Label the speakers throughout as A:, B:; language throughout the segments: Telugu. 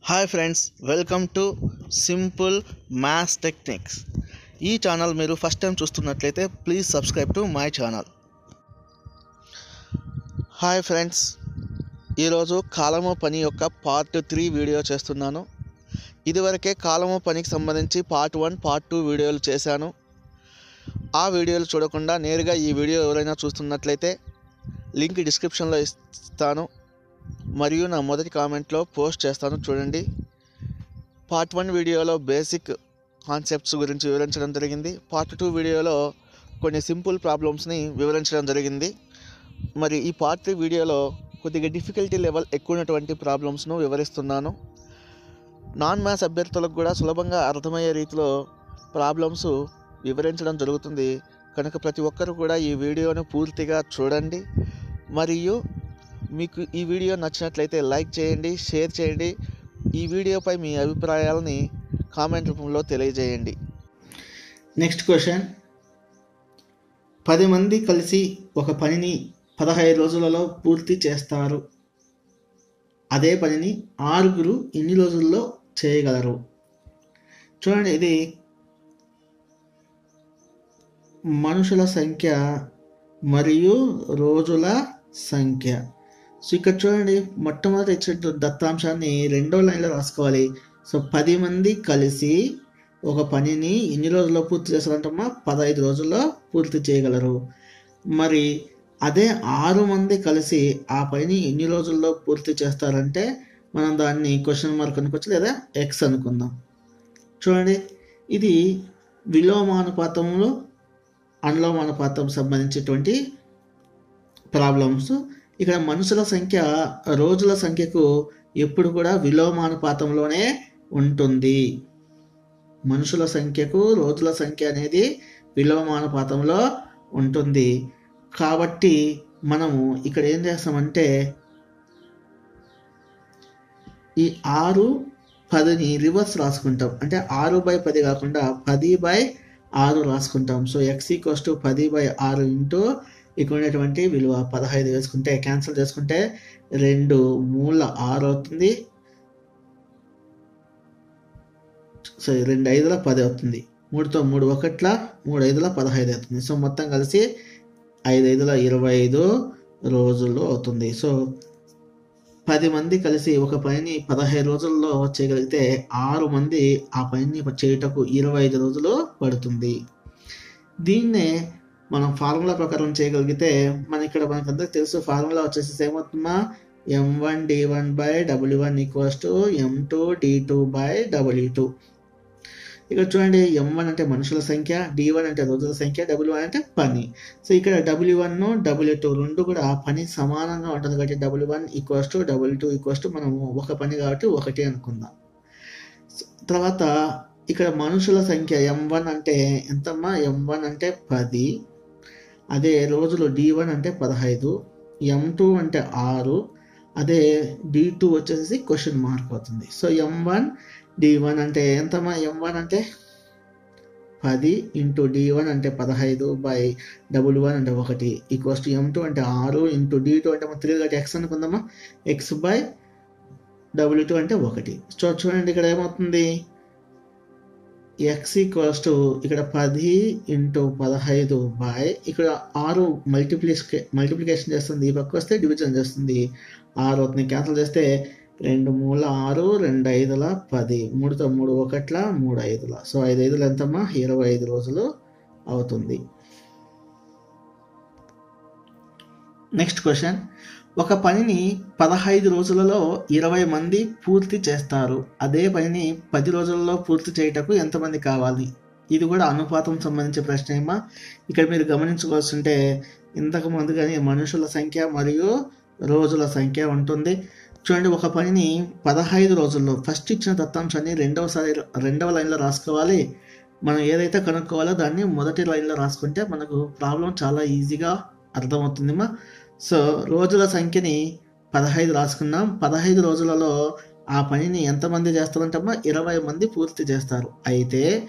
A: hi friends welcome to simple maths techniques ఈ ఛానల్ మీరు ఫస్ట్ టైం చూస్తున్నట్లయితే please subscribe to my channel hi friends ఈరోజు కాలము పని యొక్క పార్ట్ త్రీ వీడియో చేస్తున్నాను ఇదివరకే కాలము పనికి సంబంధించి పార్ట్ వన్ పార్ట్ టూ వీడియోలు చేశాను ఆ వీడియోలు చూడకుండా నేరుగా ఈ వీడియో ఎవరైనా చూస్తున్నట్లయితే లింక్ డిస్క్రిప్షన్లో ఇస్తాను మరియు నా మొదటి కామెంట్లో పోస్ట్ చేస్తాను చూడండి పార్ట్ వన్ వీడియోలో బేసిక్ కాన్సెప్ట్స్ గురించి వివరించడం జరిగింది పార్ట్ టూ వీడియోలో కొన్ని సింపుల్ ప్రాబ్లమ్స్ని వివరించడం జరిగింది మరి ఈ పార్ట్ త్రీ వీడియోలో కొద్దిగా డిఫికల్టీ లెవెల్ ఎక్కువ ఉన్నటువంటి ప్రాబ్లమ్స్ను వివరిస్తున్నాను నాన్ మ్యాథ్స్ అభ్యర్థులకు కూడా సులభంగా అర్థమయ్యే రీతిలో ప్రాబ్లమ్స్ వివరించడం జరుగుతుంది కనుక ప్రతి ఒక్కరు కూడా ఈ వీడియోను పూర్తిగా చూడండి మరియు మీకు ఈ వీడియో నచ్చినట్లయితే లైక్ చేయండి షేర్ చేయండి ఈ వీడియోపై మీ అభిప్రాయాలని కామెంట్ రూపంలో తెలియజేయండి నెక్స్ట్ క్వశ్చన్ పది మంది కలిసి ఒక పనిని పదహైదు రోజులలో పూర్తి చేస్తారు అదే పనిని ఆరుగురు ఎన్ని రోజుల్లో చేయగలరు చూడండి ఇది మనుషుల సంఖ్య మరియు రోజుల సంఖ్య సో ఇక్కడ చూడండి మొట్టమొదటి ఇచ్చిన దత్తాంశాన్ని రెండో లైన్లో రాసుకోవాలి సో పది మంది కలిసి ఒక పనిని ఎన్ని రోజుల్లో పూర్తి చేస్తారంటమ్మా పదహైదు రోజుల్లో పూర్తి చేయగలరు మరి అదే ఆరు మంది కలిసి ఆ పనిని ఎన్ని రోజుల్లో పూర్తి చేస్తారంటే మనం దాన్ని క్వశ్చన్ మార్క్ అనుకోవచ్చు లేదా ఎక్స్ అనుకుందాం చూడండి ఇది విలోమానుపాతంలో అనులోమానుపాతం సంబంధించినటువంటి ప్రాబ్లమ్స్ ఇక్కడ మనుషుల సంఖ్య రోజుల సంఖ్యకు ఎప్పుడు కూడా విలోమానుపాతంలోనే ఉంటుంది మనుషుల సంఖ్యకు రోజుల సంఖ్య అనేది విలోమానుపాతంలో ఉంటుంది కాబట్టి మనము ఇక్కడ ఏం చేస్తామంటే ఈ ఆరు పదిని రివర్స్ రాసుకుంటాం అంటే ఆరు బై పది కాకుండా పది బై ఆరు రాసుకుంటాం సో ఎక్స్ ఈక్వస్ టు పది బై ఆరు ఇంటూ ఇక్కడ ఉండేటువంటి విలువ పదహైదు వేసుకుంటే క్యాన్సిల్ చేసుకుంటే రెండు మూల ఆరు అవుతుంది సో రెండు ఐదుల పది అవుతుంది మూడుతో మూడు ఒకట్ల మూడు ఐదుల పదహైదు అవుతుంది సో మొత్తం కలిసి ఐదు ఐదుల ఇరవై ఐదు రోజుల్లో అవుతుంది సో పది మంది కలిసి ఒక పనిని పదహైదు రోజుల్లో చేయగలిగితే ఆరు మంది ఆ పనిని చేయుటకు ఇరవై ఐదు రోజులు పడుతుంది దీన్నే మనం ఫార్ములా ప్రకారం చేయగలిగితే మన ఇక్కడ మనకు అందరికి తెలుసు ఫార్ములా వచ్చేసి ఏమవుతుందా M one D one by W one equals to M two D two by W two ఇక్కడ చూడండి ఎం వన్ అంటే మనుషుల సంఖ్య డి వన్ అంటే రోజుల సంఖ్య డబ్ల్యూ వన్ అంటే పని సో ఇక్కడ డబ్ల్యూ వన్ డబ్ల్యూ టూ రెండు కూడా పని సమానంగా ఉంటుంది కాబట్టి W one equals to W two equals to మనం ఒక పని కాబట్టి ఒకటి అనుకుందాం తర్వాత ఇక్కడ మనుషుల సంఖ్య ఎం వన్ అంటే ఎంతమ్మా ఎం వన్ అంటే పది అదే రోజులు డి వన్ అంటే పదహైదు ఎం టూ అంటే ఆరు అదే డి టూ వచ్చేసి క్వశ్చన్ మార్క్ అవుతుంది so M one D one అంటే ఎంతమ్మా ఎం వన్ అంటే పది ఇంటూ డి వన్ అంటే పదహైదు బై డబుల్ వన్ అంటే ఒకటి ఈక్వల్స్ టు ఎం టూ అంటే ఆరు ఇంటూ డి టూ అంటే త్రీ కాబట్టి ఎక్స్ అనుకుందామా ఎక్స్ బై డబ్ల్యూ టూ అంటే ఒకటి సో చూడండి ఇక్కడ ఏమవుతుంది ఎక్స్ ఈక్వల్స్ టు ఇక్కడ పది ఇంటూ పదహైదు బై ఇక్కడ ఆరు మల్టిప్లికే మల్టిప్లికేషన్ చేస్తుంది ఈ పక్క వస్తే డివిజన్ చేస్తుంది ఆరు అవుతుంది క్యాన్సిల్ చేస్తే రెండు మూల ఆరు రెండు ఐదుల పది మూడుతో మూడు ఒకట్ల మూడు ఐదుల సో ఐదు ఐదులు ఎంతమ్మా ఇరవై ఐదు రోజులు అవుతుంది నెక్స్ట్ క్వశ్చన్ ఒక పనిని పదహైదు రోజులలో ఇరవై మంది పూర్తి చేస్తారు అదే పనిని పది రోజులలో పూర్తి చేయటకు ఎంతమంది కావాలి ఇది కూడా అనుపాతం సంబంధించిన ప్రశ్న ఏమా ఇక్కడ మీరు గమనించుకోవాల్సి ఉంటే ఇంతకు ముందు కానీ మనుషుల సంఖ్య మరియు రోజుల సంఖ్య ఉంటుంది చూడండి ఒక పనిని పదహైదు రోజుల్లో ఫస్ట్ ఇచ్చిన దత్తాంశాన్ని రెండవసారి రెండవ లైన్లో రాసుకోవాలి మనం ఏదైతే కనుక్కోవాలో దాన్ని మొదటి లైన్లో రాసుకుంటే మనకు ప్రాబ్లం చాలా ఈజీగా అర్థమవుతుందిమా సో రోజుల సంఖ్యని పదహైదు రాసుకున్నాం పదహైదు రోజులలో ఆ పనిని ఎంతమంది చేస్తారంటమ్మా ఇరవై మంది పూర్తి చేస్తారు అయితే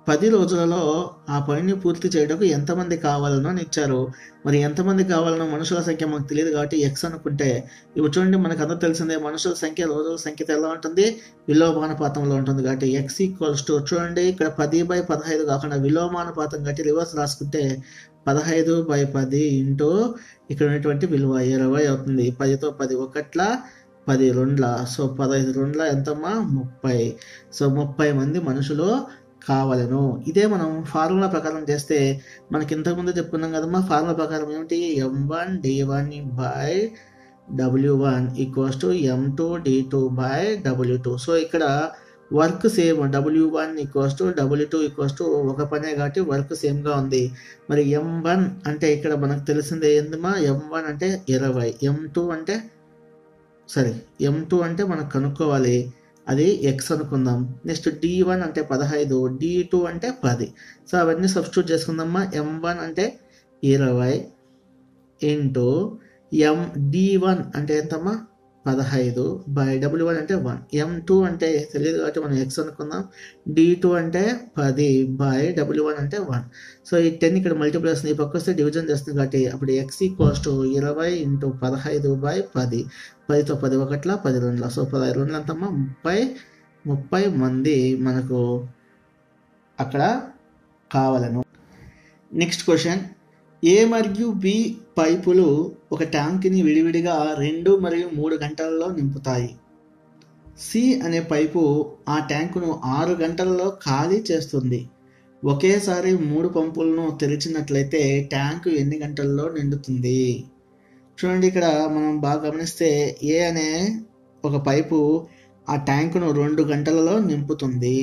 A: పది రోజులలో ఆ పనిని పూర్తి చేయడానికి ఎంతమంది కావాలనో అని ఇచ్చారు మరి ఎంతమంది కావాలనో మనుషుల సంఖ్య మాకు తెలియదు కాబట్టి ఎక్స్ అనుకుంటే ఇప్పుడు చూడండి మనకు అందరూ తెలిసిందే మనుషుల సంఖ్య రోజుల సంఖ్యతో ఎలా ఉంటుంది విలోమానుపాతంలో ఉంటుంది కాబట్టి ఎక్స్ ఈక్వల్స్ టు చూడండి ఇక్కడ పది బై పదహైదు కాకుండా విలోమానుపాతం కాబట్టి రివర్స్ రాసుకుంటే పదహైదు బై పది ఇంటూ ఇక్కడ ఉన్నటువంటి విలువ ఇరవై అవుతుంది పదితో పది ఒకట్ల పది రెండ్ల సో పదహైదు రెండ్ల ఎంతమ్మా ముప్పై సో ముప్పై మంది మనుషులు కావలను ఇదే మనం ఫార్ములా ప్రకారం చేస్తే మనకి ఇంతకుముందు చెప్పుకున్నాం కదమ్మా ఫార్ములా ప్రకారం ఏమిటి M one D one by W one equals to M two D two by W two so ఇక్కడ work same W one equals to W two equals to ఒక పనే కాబట్టి వర్క్ సేమ్గా ఉంది మరి ఎం వన్ అంటే ఇక్కడ మనకు తెలిసిందే ఏందమ్మా ఎం వన్ అంటే ఇరవై ఎం టూ అంటే సరే ఎం టూ అంటే మనకు కనుక్కోవాలి అది ఎక్స్ అనుకుందాం నెక్స్ట్ డి వన్ అంటే పదహైదు డి టూ అంటే పది సో అవన్నీ సబ్స్టిట్యూట్ చేసుకుందామా ఎం వన్ అంటే ఇరవై ఇంటూ ఎం డి వన్ అంటే ఎంతమ్మా పదహైదు బై డబ్ల్యూ వన్ అంటే వన్ ఎం టూ అంటే తెలియదు కాబట్టి మనం ఎక్స్ అనుకుందాం డి టూ అంటే పది బై డబ్ల్యూ వన్ అంటే వన్ సో ఈ టెన్ ఇక్కడ మల్టిపుల్ వస్తుంది ఈ పక్క వస్తే డివిజన్ చేస్తుంది కాబట్టి అప్పుడు ఎక్స్ ఈక్వల్స్ టు ఇరవై ఇంటూ పదహైదు బై పది పదితో పది ఒకట్ల పది రెండుల సో పదహైదు రెండుల అంతమ్మా ముప్పై ముప్పై మంది మనకు అక్కడ కావాలను నెక్స్ట్ క్వశ్చన్ ఏ మరియు బి పైపులు ఒక ట్యాంక్ని విడివిడిగా రెండు మరియు మూడు గంటలలో నింపుతాయి సి అనే పైపు ఆ ట్యాంకును ఆరు గంటలలో ఖాళీ చేస్తుంది ఒకేసారి మూడు పంపులను తెరిచినట్లయితే ట్యాంకు ఎన్ని గంటల్లో నిండుతుంది చూడండి ఇక్కడ మనం బాగా గమనిస్తే ఏ అనే ఒక పైపు ఆ ట్యాంకును రెండు గంటలలో నింపుతుంది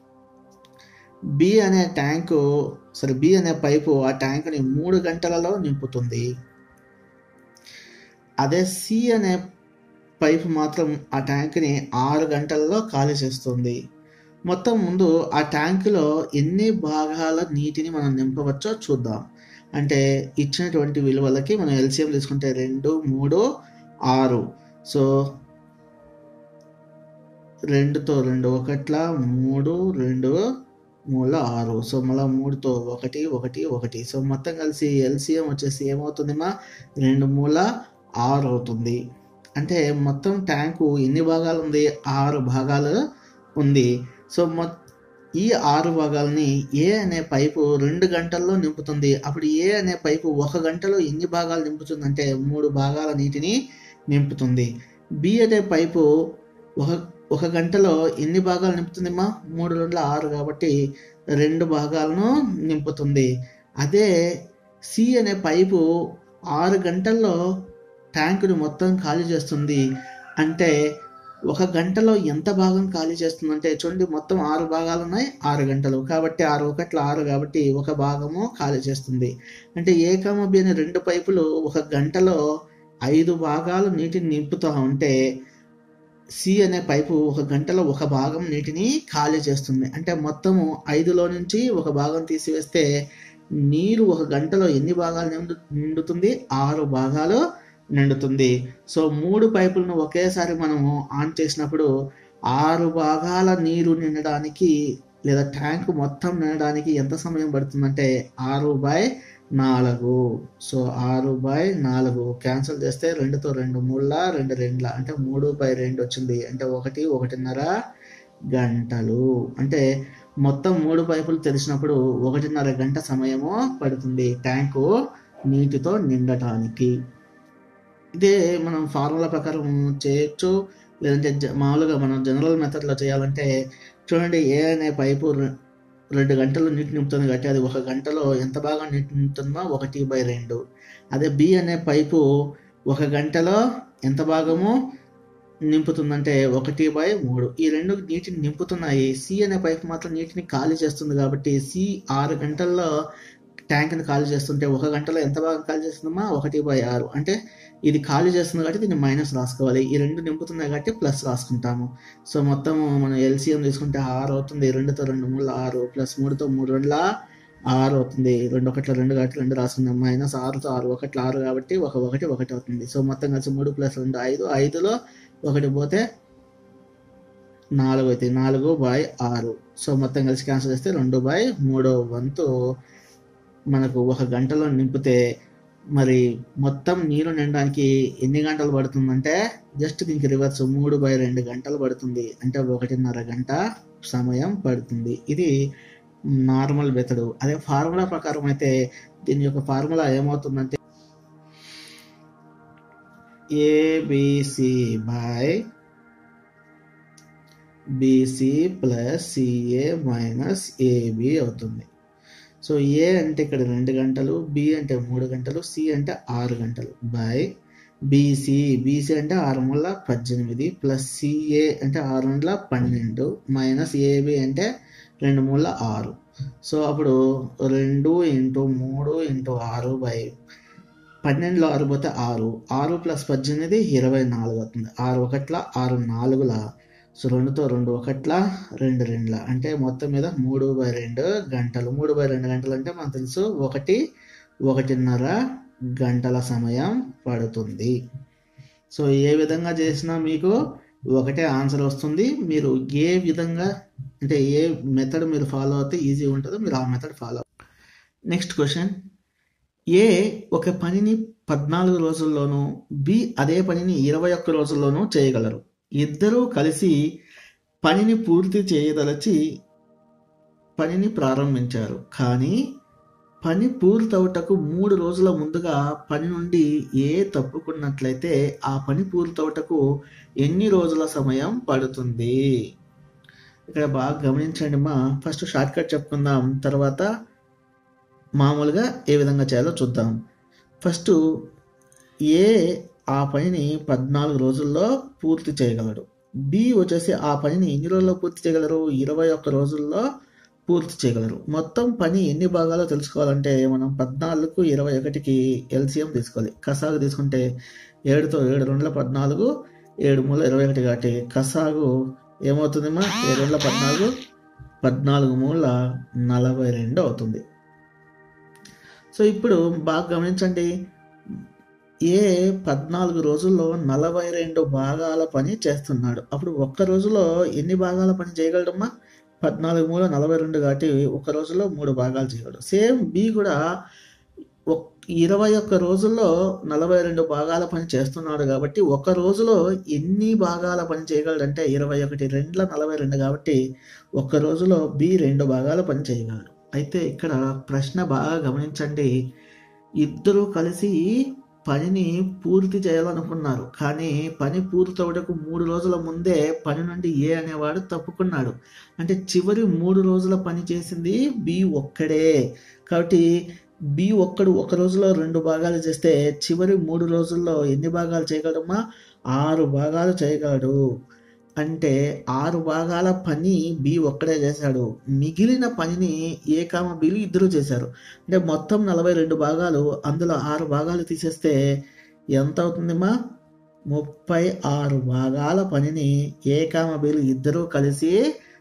A: బి అనే ట్యాంకు సరే బి అనే పైపు ఆ ట్యాంకుని మూడు గంటలలో నింపుతుంది అదే సి అనే పైపు మాత్రం ఆ ట్యాంక్ని ఆరు గంటలలో ఖాళీ చేస్తుంది మొత్తం ముందు ఆ ట్యాంకులో ఎన్ని భాగాల నీటిని మనం నింపవచ్చో చూద్దాం అంటే ఇచ్చినటువంటి విలువలకి మనం ఎల్సిఎం తీసుకుంటే రెండు మూడు ఆరు సో రెండుతో రెండు ఒకట్ల మూడు రెండు మూల ఆరు సో మళ్ళీ మూడుతో ఒకటి ఒకటి ఒకటి సో మొత్తం కలిసి ఎల్సిఎం వచ్చేసి ఏమవుతుందిమా రెండు మూల ఆరు అవుతుంది అంటే మొత్తం ట్యాంకు ఎన్ని భాగాలు ఉంది ఆరు భాగాలు ఉంది సో మొ ఈ ఆరు భాగాలని ఏ అనే పైపు రెండు గంటల్లో నింపుతుంది అప్పుడు ఏ అనే పైపు ఒక గంటలో ఎన్ని భాగాలు నింపుతుందంటే మూడు భాగాల నీటిని నింపుతుంది బి అనే పైపు ఒక ఒక గంటలో ఎన్ని భాగాలు నింపుతుందిమ్మా మూడు రెండు ఆరు కాబట్టి రెండు భాగాలను నింపుతుంది అదే సి అనే పైపు ఆరు గంటల్లో ట్యాంకుని మొత్తం ఖాళీ చేస్తుంది అంటే ఒక గంటలో ఎంత భాగం ఖాళీ చేస్తుందంటే చూడండి మొత్తం ఆరు భాగాలు ఉన్నాయి ఆరు గంటలు కాబట్టి ఆరు ఒకట్ల ఆరు కాబట్టి ఒక భాగము ఖాళీ చేస్తుంది అంటే ఏ కామ బి అనే రెండు పైపులు ఒక గంటలో ఐదు భాగాలు నీటిని నింపుతూ ఉంటే సి అనే పైపు ఒక గంటలో ఒక భాగం నీటిని ఖాళీ చేస్తుంది అంటే మొత్తము ఐదులో నుంచి ఒక భాగం తీసివేస్తే నీరు ఒక గంటలో ఎన్ని భాగాలు నిండు నిండుతుంది ఆరు భాగాలు నిండుతుంది సో మూడు పైపులను ఒకేసారి మనము ఆన్ చేసినప్పుడు ఆరు భాగాల నీరు నిండడానికి లేదా ట్యాంక్ మొత్తం నిండడానికి ఎంత సమయం పడుతుందంటే ఆరు బై నాలుగు సో ఆరు బై నాలుగు క్యాన్సిల్ చేస్తే రెండుతో రెండు మూడుల రెండు రెండుల అంటే మూడు బై రెండు వచ్చింది అంటే ఒకటి ఒకటిన్నర గంటలు అంటే మొత్తం మూడు పైపులు తెరిచినప్పుడు ఒకటిన్నర గంట సమయము పడుతుంది ట్యాంకు నీటితో నిండటానికి ఇదే మనం ఫార్ములా ప్రకారం చేయొచ్చు లేదంటే జ- మామూలుగా మనం జనరల్ మెథడ్లో చేయాలంటే చూడండి ఏ అనే పైపు రె- రెండు గంటలు నీటి నింపుతుంది కాబట్టి అది ఒక గంటలో ఎంత బాగా నీటి నింపుతుందో ఒకటి బై రెండు అదే బి అనే పైపు ఒక గంటలో ఎంత భాగము నింపుతుందంటే ఒకటి బై మూడు ఈ రెండు నీటిని నింపుతున్నాయి సి అనే పైపు మాత్రం నీటిని ఖాళీ చేస్తుంది కాబట్టి సి ఆరు గంటల్లో ట్యాంక్ని ఖాళీ చేస్తుంటే ఒక గంటలో ఎంత భాగం ఖాళీ చేస్తుందమ్మా ఒకటి బై ఆరు అంటే ఇది ఖాళీ చేస్తుంది కాబట్టి దీన్ని మైనస్ రాసుకోవాలి ఈ రెండు నింపుతున్నాయి కాబట్టి ప్లస్ రాసుకుంటాము సో మొత్తం మనం ఎల్సిఎం తీసుకుంటే ఆరు అవుతుంది రెండుతో రెండు మూడు ఆరు ప్లస్ మూడుతో మూడు రెండుల ఆరు అవుతుంది రెండు ఒకట్ల రెండు కాబట్టి రెండు రాసుకున్నాం మైనస్ ఆరుతో ఆరు ఒకట్ల ఆరు కాబట్టి ఒక ఒకటి ఒకటి అవుతుంది సో మొత్తం కలిసి మూడు ప్లస్ రెండు ఐదు ఐదులో ఒకటి పోతే నాలుగు అవుతాయి నాలుగు బై ఆరు సో మొత్తం కలిసి క్యాన్సిల్ చేస్తే రెండు బై మూడో వంతు మనకు ఒక గంటలో నింపితే మరి మొత్తం నీరు నిండడానికి ఎన్ని గంటలు పడుతుందంటే జస్ట్ దీనికి రివర్స్ మూడు బై రెండు గంటలు పడుతుంది అంటే ఒకటిన్నర గంట సమయం పడుతుంది ఇది నార్మల్ మెథడ్ అదే ఫార్ములా ప్రకారం అయితే దీని యొక్క ఫార్ములా ఏమవుతుందంటే ABC by BC plus CA minus AB అవుతుంది సో ఏ అంటే ఇక్కడ రెండు గంటలు బి అంటే మూడు గంటలు సి అంటే ఆరు గంటలు బై బీసీ బీసీ అంటే ఆరు మూల పద్దెనిమిది ప్లస్ సిఏ అంటే ఆరు వందల పన్నెండు మైనస్ ఏబి అంటే రెండు మూల ఆరు సో అప్పుడు రెండు ఇంటూ మూడు ఇంటూ ఆరు బై పన్నెండులో ఆరు పోతే ఆరు ఆరు ప్లస్ పద్దెనిమిది ఇరవై నాలుగు అవుతుంది ఆరు ఒకట్ల ఆరు నాలుగుల సో రెండుతో రెండు ఒకట్ల రెండు రెండుల అంటే మొత్తం మీద మూడు బై రెండు గంటలు మూడు బై రెండు గంటలు అంటే మనకు తెలుసు ఒకటి ఒకటిన్నర గంటల సమయం పడుతుంది సో ఏ విధంగా చేసినా మీకు ఒకటే ఆన్సర్ వస్తుంది మీరు ఏ విధంగా అంటే ఏ మెథడ్ మీరు ఫాలో అయితే ఈజీ ఉంటుందో మీరు ఆ method follow next question A ఒక పనిని పద్నాలుగు రోజుల్లోనూ బి అదే పనిని ఇరవై ఒక్క రోజుల్లోనూ చేయగలరు ఇద్దరూ కలిసి పనిని పూర్తి చేయదలచి పనిని ప్రారంభించారు కానీ పని పూర్తవుటకు మూడు రోజుల ముందుగా పని నుండి ఏ తప్పుకున్నట్లయితే ఆ పని పూర్తవుటకు ఎన్ని రోజుల సమయం పడుతుంది ఇక్కడ బాగా గమనించండి మా ఫస్ట్ షార్ట్ కట్ చెప్పుకుందాం తర్వాత మామూలుగా ఏ విధంగా చేయాలో చూద్దాం ఫస్ట్ ఏ ఆ పనిని పద్నాలుగు రోజుల్లో పూర్తి చేయగలడు బి వచ్చేసి ఆ పనిని ఎన్ని రోజుల్లో పూర్తి చేయగలరు ఇరవై ఒక్క రోజుల్లో పూర్తి చేయగలరు మొత్తం పని ఎన్ని భాగాలో తెలుసుకోవాలంటే మనం పద్నాలుగు ఇరవై ఒకటికి ఎల్సిఎం తీసుకోవాలి కసాగు తీసుకుంటే ఏడుతో ఏడు రెండుల పద్నాలుగు ఏడు మూల ఇరవై ఒకటి కాబట్టి కసాగు ఏమవుతుందమ్మా ఏడు రెండుల పద్నాలుగు పద్నాలుగు మూల నలభై రెండు అవుతుంది సో ఇప్పుడు బాగా గమనించండి ఏ పద్నాలుగు రోజుల్లో నలభై రెండు భాగాల పని చేస్తున్నాడు అప్పుడు ఒక్క రోజులో ఎన్ని భాగాల పని చేయగలడమ్మా పద్నాలుగు మూల నలభై రెండు కాబట్టి ఒక రోజులో మూడు భాగాలు చేయగలడు సేమ్ బి కూడా ఇరవై ఒక్క రోజుల్లో నలభై రెండు భాగాల పని చేస్తున్నాడు కాబట్టి ఒక రోజులో ఎన్ని భాగాల పని చేయగలడంటే ఇరవై ఒకటి రెండుల నలభై రెండు కాబట్టి ఒక్క రోజులో బి రెండు భాగాల పని చేయగలడు అయితే ఇక్కడ ప్రశ్న బాగా గమనించండి ఇద్దరు కలిసి పనిని పూర్తి చేయాలనుకున్నారు కానీ పని పూర్తవుటకు మూడు రోజుల ముందే పని నుండి ఏ అనేవాడు తప్పుకున్నాడు అంటే చివరి మూడు రోజుల పని చేసింది బి ఒక్కడే కాబట్టి బి ఒక్కడు ఒక రోజులో రెండు భాగాలు చేస్తే చివరి మూడు రోజుల్లో ఎన్ని భాగాలు చేయగలడమ్మా ఆరు భాగాలు చేయగలడు అంటే ఆరు భాగాల పని బి ఒక్కడే చేశాడు మిగిలిన పనిని ఏ కామ బిలు ఇద్దరు చేశారు అంటే మొత్తం నలభై రెండు భాగాలు అందులో ఆరు భాగాలు తీసేస్తే ఎంత అవుతుందమ్మా ముప్పై ఆరు భాగాల పనిని ఏ కామ బిలు ఇద్దరూ కలిసి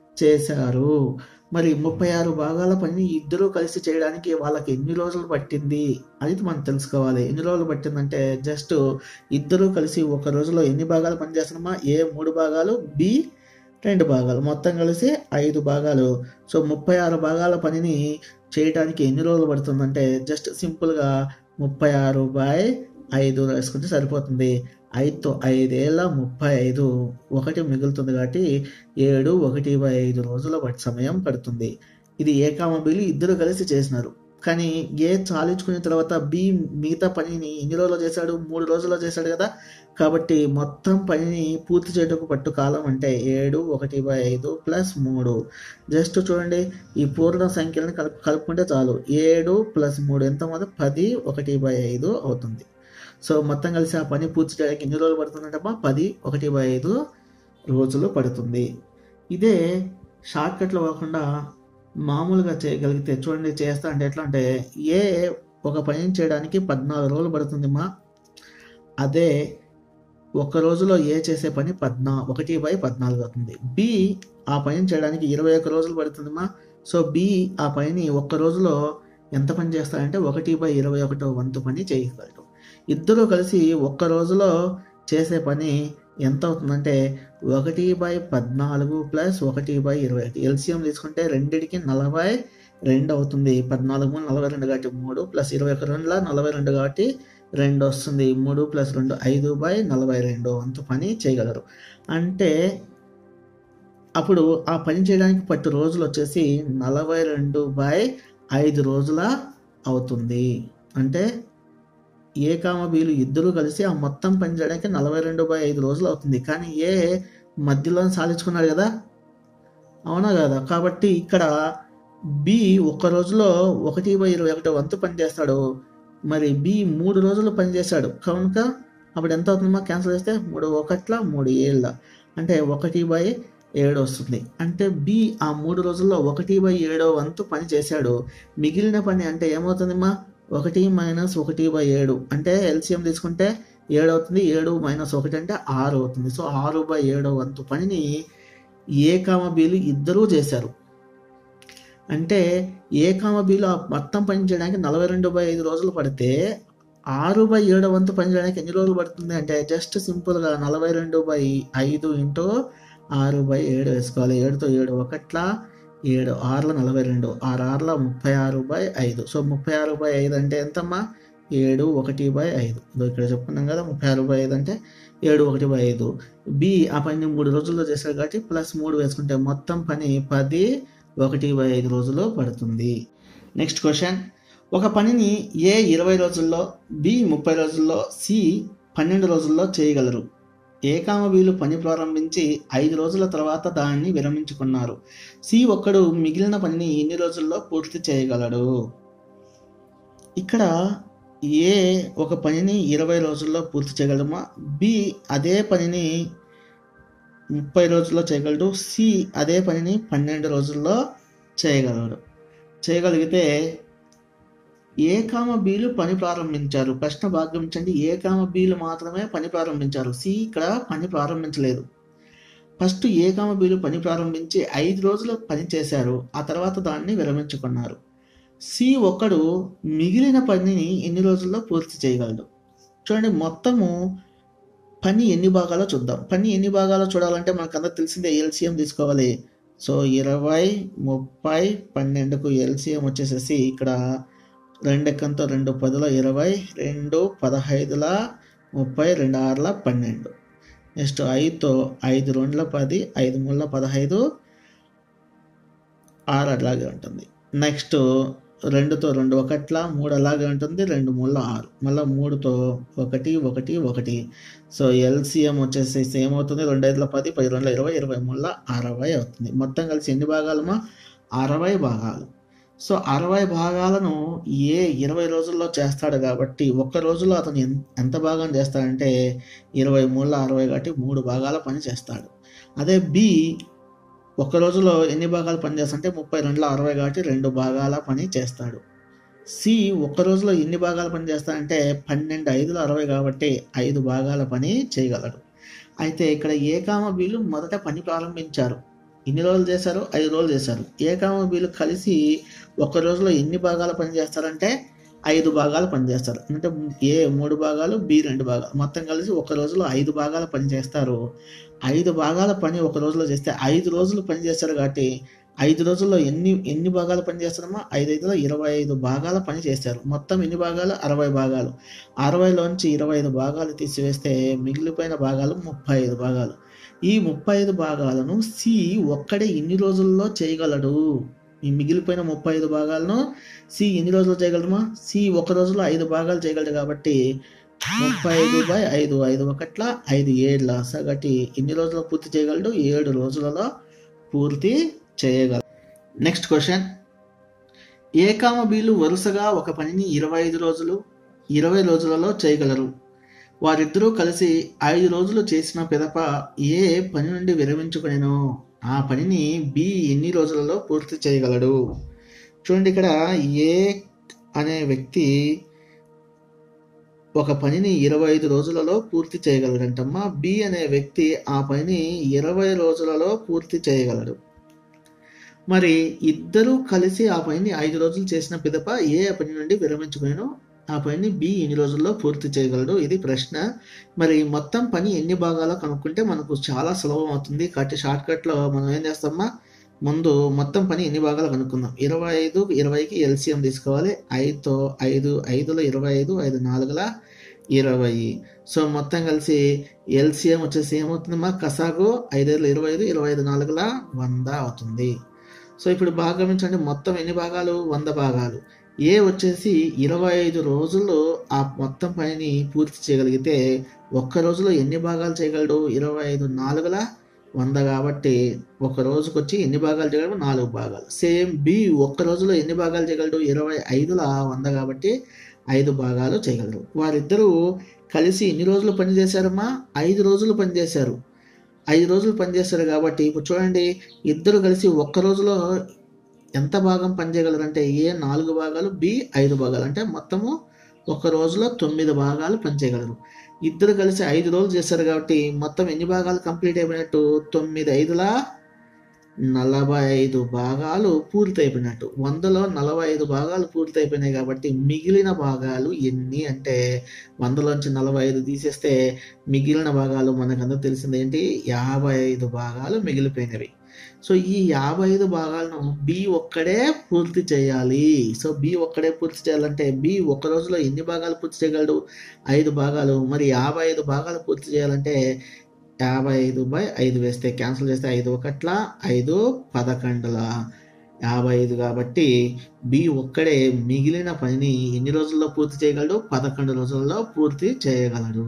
A: చేశారు మరి ముప్పై ఆరు భాగాల పనిని ఇద్దరూ కలిసి చేయడానికి వాళ్ళకి ఎన్ని రోజులు పట్టింది అది మనం తెలుసుకోవాలి ఎన్ని రోజులు పట్టిందంటే జస్ట్ ఇద్దరూ కలిసి ఒక రోజులో ఎన్ని భాగాలు పని చేస్తున్నామా ఏ మూడు భాగాలు బి రెండు భాగాలు మొత్తం కలిసి ఐదు భాగాలు సో ముప్పై ఆరు భాగాల పనిని చేయడానికి ఎన్ని రోజులు పడుతుందంటే జస్ట్ సింపుల్గా ముప్పై ఆరు బై ఐదు వేసుకుంటే సరిపోతుంది ఐదుతో ఐదేళ్ళ ముప్పై ఐదు ఒకటి మిగులుతుంది కాబట్టి ఏడు ఒకటి బై ఐదు రోజుల బట్టి సమయం పడుతుంది ఇది ఏ కామబిలి ఇద్దరు కలిసి చేసినారు కానీ ఏ చాలించుకున్న తర్వాత బి మిగతా పనిని ఎన్ని రోజుల్లో చేశాడు మూడు రోజుల్లో చేశాడు కదా కాబట్టి మొత్తం పనిని పూర్తి చేయటకు పట్టు కాలం అంటే ఏడు ఒకటి బై ఐదు ప్లస్ మూడు జస్ట్ చూడండి ఈ పూర్ణ సంఖ్యలను కలుపు కలుపుకుంటే చాలు ఏడు ప్లస్ మూడు ఎంత మొదటి పది ఒకటి బై ఐదు అవుతుంది సో మొత్తం కలిసి ఆ పని పూర్తి చేయడానికి ఎన్ని రోజులు పడుతుందంటమ్మా పది ఒకటి బై ఐదు రోజులు పడుతుంది ఇదే షార్ట్ కట్లో కాకుండా మామూలుగా చేయగలిగితే చూడండి చేస్తా అంటే ఎట్లా అంటే ఏ ఒక పని చేయడానికి పద్నాలుగు రోజులు పడుతుంది మా అదే ఒక రోజులో ఏ చేసే పని పద్నా ఒకటి బై పద్నాలుగు అవుతుంది బి ఆ పని చేయడానికి ఇరవై ఒక్క రోజులు పడుతుంది మా సో బి ఆ పనిని ఒక్క రోజులో ఎంత పని చేస్తాడంటే ఒకటి బై ఇరవై ఒకటో వంతు పని చేయగలడు ఇద్దరు కలిసి ఒక్క రోజులో చేసే పని ఎంత అవుతుందంటే ఒకటి బై పద్నాలుగు ప్లస్ ఒకటి బై ఇరవై ఒకటి ఎల్సిఎం తీసుకుంటే రెండిటికి నలభై రెండు అవుతుంది పద్నాలుగు మూడు నలభై రెండు కాబట్టి మూడు ప్లస్ ఇరవై ఒక రెండుల నలభై రెండు కాబట్టి రెండు వస్తుంది మూడు ప్లస్ రెండు ఐదు బై నలభై రెండు అంత పని చేయగలరు అంటే అప్పుడు ఆ పని చేయడానికి పట్టు రోజులు వచ్చేసి నలభై రెండు బై ఐదు రోజుల అవుతుంది అంటే ఏ కామ బీలు ఇద్దరు కలిసి ఆ మొత్తం పని చేయడానికి నలభై రెండు బై ఐదు రోజులు అవుతుంది కానీ ఏ మధ్యలో సాధించుకున్నాడు కదా అవునా కదా కాబట్టి ఇక్కడ బి ఒక్క రోజులో ఒకటి బై ఇరవై ఒకటి వంతు పని చేస్తాడు మరి బి మూడు రోజులు పని చేశాడు కనుక అప్పుడు ఎంత అవుతుందమ్మా క్యాన్సిల్ చేస్తే మూడు ఒకట్ల మూడు ఏళ్ళ అంటే ఒకటి బై ఏడు వస్తుంది అంటే బి ఆ మూడు రోజుల్లో ఒకటి బై ఏడో వంతు పని చేశాడు మిగిలిన పని అంటే ఏమవుతుందమ్మా ఒకటి మైనస్ ఒకటి బై ఏడు అంటే ఎల్సిఎం తీసుకుంటే ఏడు అవుతుంది ఏడు మైనస్ ఒకటి అంటే ఆరు అవుతుంది సో ఆరు బై ఏడో వంతు పనిని ఏ కామ బీలు ఇద్దరూ చేశారు అంటే ఏ కామ బీలు ఆ మొత్తం పని చేయడానికి నలభై రెండు బై ఐదు రోజులు పడితే ఆరు బై ఏడో వంతు పని చేయడానికి ఎన్ని రోజులు పడుతుంది అంటే జస్ట్ సింపుల్గా నలభై రెండు బై ఐదు ఇంటూ ఆరు బై ఏడు వేసుకోవాలి ఏడుతో ఏడు ఒకట్ల ఏడు ఆరుల నలభై రెండు ఆరు ఆరుల ముప్పై ఆరు బై ఐదు సో ముప్పై ఆరు బై ఐదు అంటే ఎంతమ్మా ఏడు ఒకటి బై ఐదు ఇదో ఇక్కడ చెప్పుకున్నాం కదా ముప్పై ఆరు బై ఐదు అంటే ఏడు ఒకటి బై ఐదు బి ఆ పని మూడు రోజుల్లో చేశారు కాబట్టి ప్లస్ మూడు వేసుకుంటే మొత్తం పని పది ఒకటి బై ఐదు రోజుల్లో పడుతుంది నెక్స్ట్ క్వశ్చన్ ఒక పనిని ఏ ఇరవై రోజుల్లో బి ముప్పై రోజుల్లో సి పన్నెండు రోజుల్లో చేయగలరు ఏకామ బీలు పని ప్రారంభించి ఐదు రోజుల తర్వాత దానిని విరమించుకున్నారు సి ఒక్కడు మిగిలిన పనిని ఎన్ని రోజుల్లో పూర్తి చేయగలడు ఇక్కడ ఏ ఒక పనిని ఇరవై రోజుల్లో పూర్తి చేయగలమా బి అదే పనిని ముప్పై రోజుల్లో చేయగలడు సి అదే పనిని పన్నెండు రోజుల్లో చేయగలడు చేయగలిగితే ఏ కామ బీలు పని ప్రారంభించారు ప్రశ్న భాగమించండి ఏ కామ బీలు మాత్రమే పని ప్రారంభించారు సి ఇక్కడ పని ప్రారంభించలేదు ఫస్ట్ ఏ కామ బీలు పని ప్రారంభించి ఐదు రోజులు పని చేశారు ఆ తర్వాత దాన్ని విరమించుకున్నారు సి ఒక్కడు మిగిలిన పనిని ఎన్ని రోజుల్లో పూర్తి చేయగలడు చూడండి మొత్తము పని ఎన్ని భాగాలో చూద్దాం పని ఎన్ని భాగాలో చూడాలంటే మనకు అందరూ తెలిసిందే ఎల్సిఎం తీసుకోవాలి సో ఇరవై ముప్పై పన్నెండుకు ఎల్సిఎం వచ్చేసేసి ఇక్కడ రెండు ఎక్కంతో రెండు పదుల ఇరవై రెండు పదహైదుల ముప్పై రెండు ఆరుల పన్నెండు నెక్స్ట్ ఐదుతో ఐదు రెండుల పది ఐదు మూడుల పదహైదు ఆరు అలాగే ఉంటుంది నెక్స్ట్ రెండుతో రెండు ఒకట్ల మూడు అలాగే ఉంటుంది రెండు మూడుల ఆరు మళ్ళీ మూడుతో ఒకటి ఒకటి ఒకటి సో ఎల్సిఎం వచ్చేసి సేమ్ అవుతుంది రెండు ఐదుల పది పది రెండుల ఇరవై ఇరవై మూడుల అరవై అవుతుంది మొత్తం కలిసి ఎన్ని భాగాలమా అరవై భాగాలు సో అరవై భాగాలను ఏ ఇరవై రోజుల్లో చేస్తాడు కాబట్టి ఒక్క రోజులో అతను ఎన్- ఎంత భాగం చేస్తాడంటే ఇరవై మూడుల అరవై కాబట్టి మూడు భాగాల పని చేస్తాడు అదే బి ఒక్క రోజులో ఎన్ని భాగాలు పని చేస్తాడంటే ముప్పై రెండుల అరవై కాబట్టి రెండు భాగాల పని చేస్తాడు సి ఒక్క రోజులో ఎన్ని భాగాలు పని చేస్తాడంటే పన్నెండు ఐదుల అరవై కాబట్టి ఐదు భాగాల పని చేయగలడు అయితే ఇక్కడ ఏకామ బీలు మొదట పని ప్రారంభించారు ఎన్ని రోజులు చేశారు ఐదు రోజులు చేశారు ఏకామ బీలు కలిసి ఒక రోజులో ఎన్ని భాగాలు పని చేస్తారంటే ఐదు భాగాలు పని చేస్తారు అంటే ఏ మూడు భాగాలు బి రెండు భాగాలు మొత్తం కలిసి ఒక రోజులో ఐదు భాగాల పని చేస్తారు ఐదు భాగాల పని ఒక రోజులో చేస్తే ఐదు రోజులు పని చేస్తారు కాబట్టి ఐదు రోజుల్లో ఎన్ని ఎన్ని భాగాలు పని చేస్తారమ్మా ఐదు ఐదులో ఇరవై ఐదు భాగాల పని చేస్తారు మొత్తం ఎన్ని భాగాలు అరవై భాగాలు అరవైలోంచి ఇరవై ఐదు భాగాలు తీసివేస్తే మిగిలిపోయిన భాగాలు ముప్పై ఐదు భాగాలు ఈ ముప్పై ఐదు భాగాలను సి ఒక్కడే ఎన్ని రోజుల్లో చేయగలడు ఈ మిగిలిపోయిన ముప్పై ఐదు భాగాలను సి ఎన్ని రోజులు చేయగలమా సి ఒక రోజులో ఐదు భాగాలు చేయగలడు కాబట్టి ముప్పై ఐదు బై ఐదు ఐదు ఒకట్ల ఐదు ఏళ్ళ సగటి ఎన్ని రోజుల్లో పూర్తి చేయగలడు ఏడు రోజులలో పూర్తి చేయగలడు నెక్స్ట్ క్వశ్చన్ ఏకామ బీలు వరుసగా ఒక పనిని ఇరవై ఐదు రోజులు ఇరవై రోజులలో చేయగలరు వారిద్దరూ కలిసి ఐదు రోజులు చేసిన పిదప ఏ పని నుండి విరమించుకునేను ఆ పనిని బి ఎన్ని రోజులలో పూర్తి చేయగలడు చూడండి ఇక్కడ ఏ అనే వ్యక్తి ఒక పనిని ఇరవై ఐదు రోజులలో పూర్తి చేయగలడంటమ్మా బి అనే వ్యక్తి ఆ పనిని ఇరవై రోజులలో పూర్తి చేయగలడు మరి ఇద్దరూ కలిసి ఆ పనిని ఐదు రోజులు చేసిన పిదప ఏ ఆ పని నుండి విరమించుకునేను ఆ పనిని బి ఎన్ని రోజుల్లో పూర్తి చేయగలడు ఇది ప్రశ్న మరి మొత్తం పని ఎన్ని భాగాలో కనుక్కుంటే మనకు చాలా సులభం అవుతుంది కాబట్టి షార్ట్ కట్లో మనం ఏం చేస్తామా ముందు మొత్తం పని ఎన్ని భాగాలు కనుక్కుందాం ఇరవై ఐదు ఇరవైకి ఎల్సిఎం తీసుకోవాలి ఐదుతో ఐదు ఐదులో ఇరవై ఐదు ఐదు నాలుగుల ఇరవై సో మొత్తం కలిసి ఎల్సిఎం వచ్చేసి ఏమవుతుంది మా కసాగు ఐదు ఇరవై ఐదు ఇరవై ఐదు నాలుగుల వంద అవుతుంది సో ఇప్పుడు బాగా గమనించండి మొత్తం ఎన్ని భాగాలు వంద భాగాలు ఏ వచ్చేసి ఇరవై ఐదు రోజుల్లో ఆ మొత్తం పనిని పూర్తి చేయగలిగితే ఒక్క రోజులో ఎన్ని భాగాలు చేయగలడు ఇరవై ఐదు నాలుగుల వంద కాబట్టి ఒక రోజుకి వచ్చి ఎన్ని భాగాలు చేయగలడు నాలుగు భాగాలు సేమ్ బి ఒక్క రోజులో ఎన్ని భాగాలు చేయగలడు ఇరవై ఐదుల వంద కాబట్టి ఐదు భాగాలు చేయగలరు వారిద్దరూ కలిసి ఎన్ని రోజులు పనిచేశారమ్మా ఐదు రోజులు పనిచేశారు ఐదు రోజులు పనిచేస్తారు కాబట్టి ఇప్పుడు చూడండి ఇద్దరు కలిసి ఒక్క రోజులో ఎంత భాగం పనిచేయగలరంటే ఏ నాలుగు భాగాలు బి ఐదు భాగాలు అంటే మొత్తము ఒక రోజులో తొమ్మిది భాగాలు పనిచేయగలరు ఇద్దరు కలిసి ఐదు రోజులు చేస్తారు కాబట్టి మొత్తం ఎన్ని భాగాలు కంప్లీట్ అయిపోయినట్టు తొమ్మిది ఐదులా నలభై ఐదు భాగాలు పూర్తి అయిపోయినట్టు వందలో నలభై ఐదు భాగాలు పూర్తి అయిపోయినాయి కాబట్టి మిగిలిన భాగాలు ఎన్ని అంటే వందలోంచి నలభై ఐదు తీసేస్తే మిగిలిన భాగాలు మనకందరూ తెలిసింది ఏంటి యాభై ఐదు భాగాలు మిగిలిపోయినవి సో ఈ యాభై ఐదు భాగాలను బి ఒక్కడే పూర్తి చేయాలి సో బి ఒక్కడే పూర్తి చేయాలంటే బి ఒక్క రోజులో ఎన్ని భాగాలు పూర్తి చేయగలడు ఐదు భాగాలు మరి యాభై ఐదు భాగాలు పూర్తి చేయాలంటే యాభై ఐదు బై ఐదు వేస్తే క్యాన్సిల్ చేస్తే ఐదు ఒకట్ల ఐదు పదకొండుల యాభై ఐదు కాబట్టి బి ఒక్కడే మిగిలిన పనిని ఎన్ని రోజుల్లో పూర్తి చేయగలడు పదకొండు రోజుల్లో పూర్తి చేయగలడు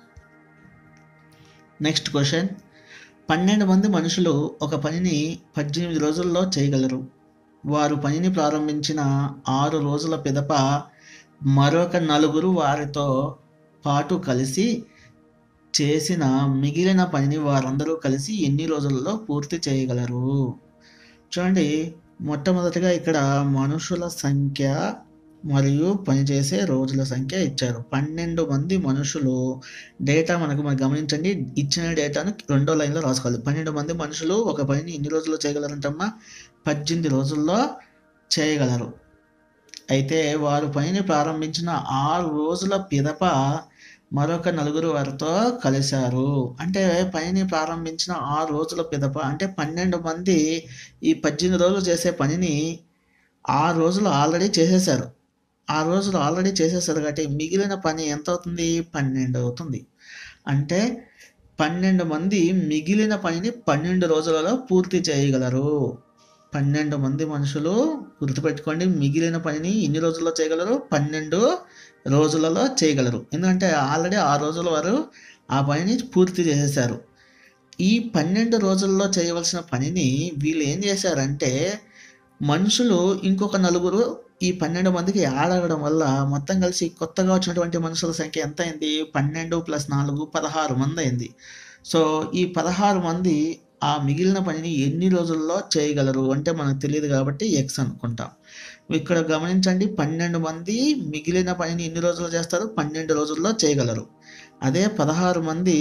A: నెక్స్ట్ క్వశ్చన్ పన్నెండు మంది మనుషులు ఒక పనిని పద్దెనిమిది రోజుల్లో చేయగలరు వారు పనిని ప్రారంభించిన ఆరు రోజుల పిదప మరొక నలుగురు వారితో పాటు కలిసి చేసిన మిగిలిన పనిని వారందరూ కలిసి ఎన్ని రోజులలో పూర్తి చేయగలరు చూడండి మొట్టమొదటిగా ఇక్కడ మనుషుల సంఖ్య మరియు పనిచేసే రోజుల సంఖ్య ఇచ్చారు పన్నెండు మంది మనుషులు డేటా మనకు మనం గమనించండి ఇచ్చిన డేటాను రెండో లైన్లో రాసుకోవాలి పన్నెండు మంది మనుషులు ఒక పనిని ఎన్ని రోజుల్లో చేయగలరంటమ్మా పద్దెనిమిది రోజుల్లో చేయగలరు అయితే వారు పనిని ప్రారంభించిన ఆరు రోజుల పిదప మరొక నలుగురు వారితో కలిశారు అంటే పనిని ప్రారంభించిన ఆరు రోజుల పిదప అంటే పన్నెండు మంది ఈ పద్దెనిమిది రోజులు చేసే పనిని ఆరు రోజులు ఆల్రెడీ చేసేసారు ఆ రోజులు ఆల్రెడీ చేసేసారు కాబట్టి మిగిలిన పని ఎంత అవుతుంది పన్నెండు అవుతుంది అంటే పన్నెండు మంది మిగిలిన పనిని పన్నెండు రోజులలో పూర్తి చేయగలరు పన్నెండు మంది మనుషులు గుర్తుపెట్టుకోండి మిగిలిన పనిని ఎన్ని రోజుల్లో చేయగలరు పన్నెండు రోజులలో చేయగలరు ఎందుకంటే ఆల్రెడీ ఆ రోజుల వారు ఆ పనిని పూర్తి చేసేసారు ఈ పన్నెండు రోజుల్లో చేయవలసిన పనిని వీళ్ళు ఏం చేశారంటే మనుషులు ఇంకొక నలుగురు ఈ పన్నెండు మందికి యాడ్ అవ్వడం వల్ల మొత్తం కలిసి కొత్తగా వచ్చినటువంటి మనుషుల సంఖ్య ఎంత అయింది పన్నెండు ప్లస్ నాలుగు పదహారు మంది అయింది సో ఈ పదహారు మంది ఆ మిగిలిన పనిని ఎన్ని రోజుల్లో చేయగలరు అంటే మనకు తెలియదు కాబట్టి ఎక్స్ అనుకుంటాం ఇక్కడ గమనించండి పన్నెండు మంది మిగిలిన పనిని ఎన్ని రోజుల్లో చేస్తారు పన్నెండు రోజుల్లో చేయగలరు అదే పదహారు మంది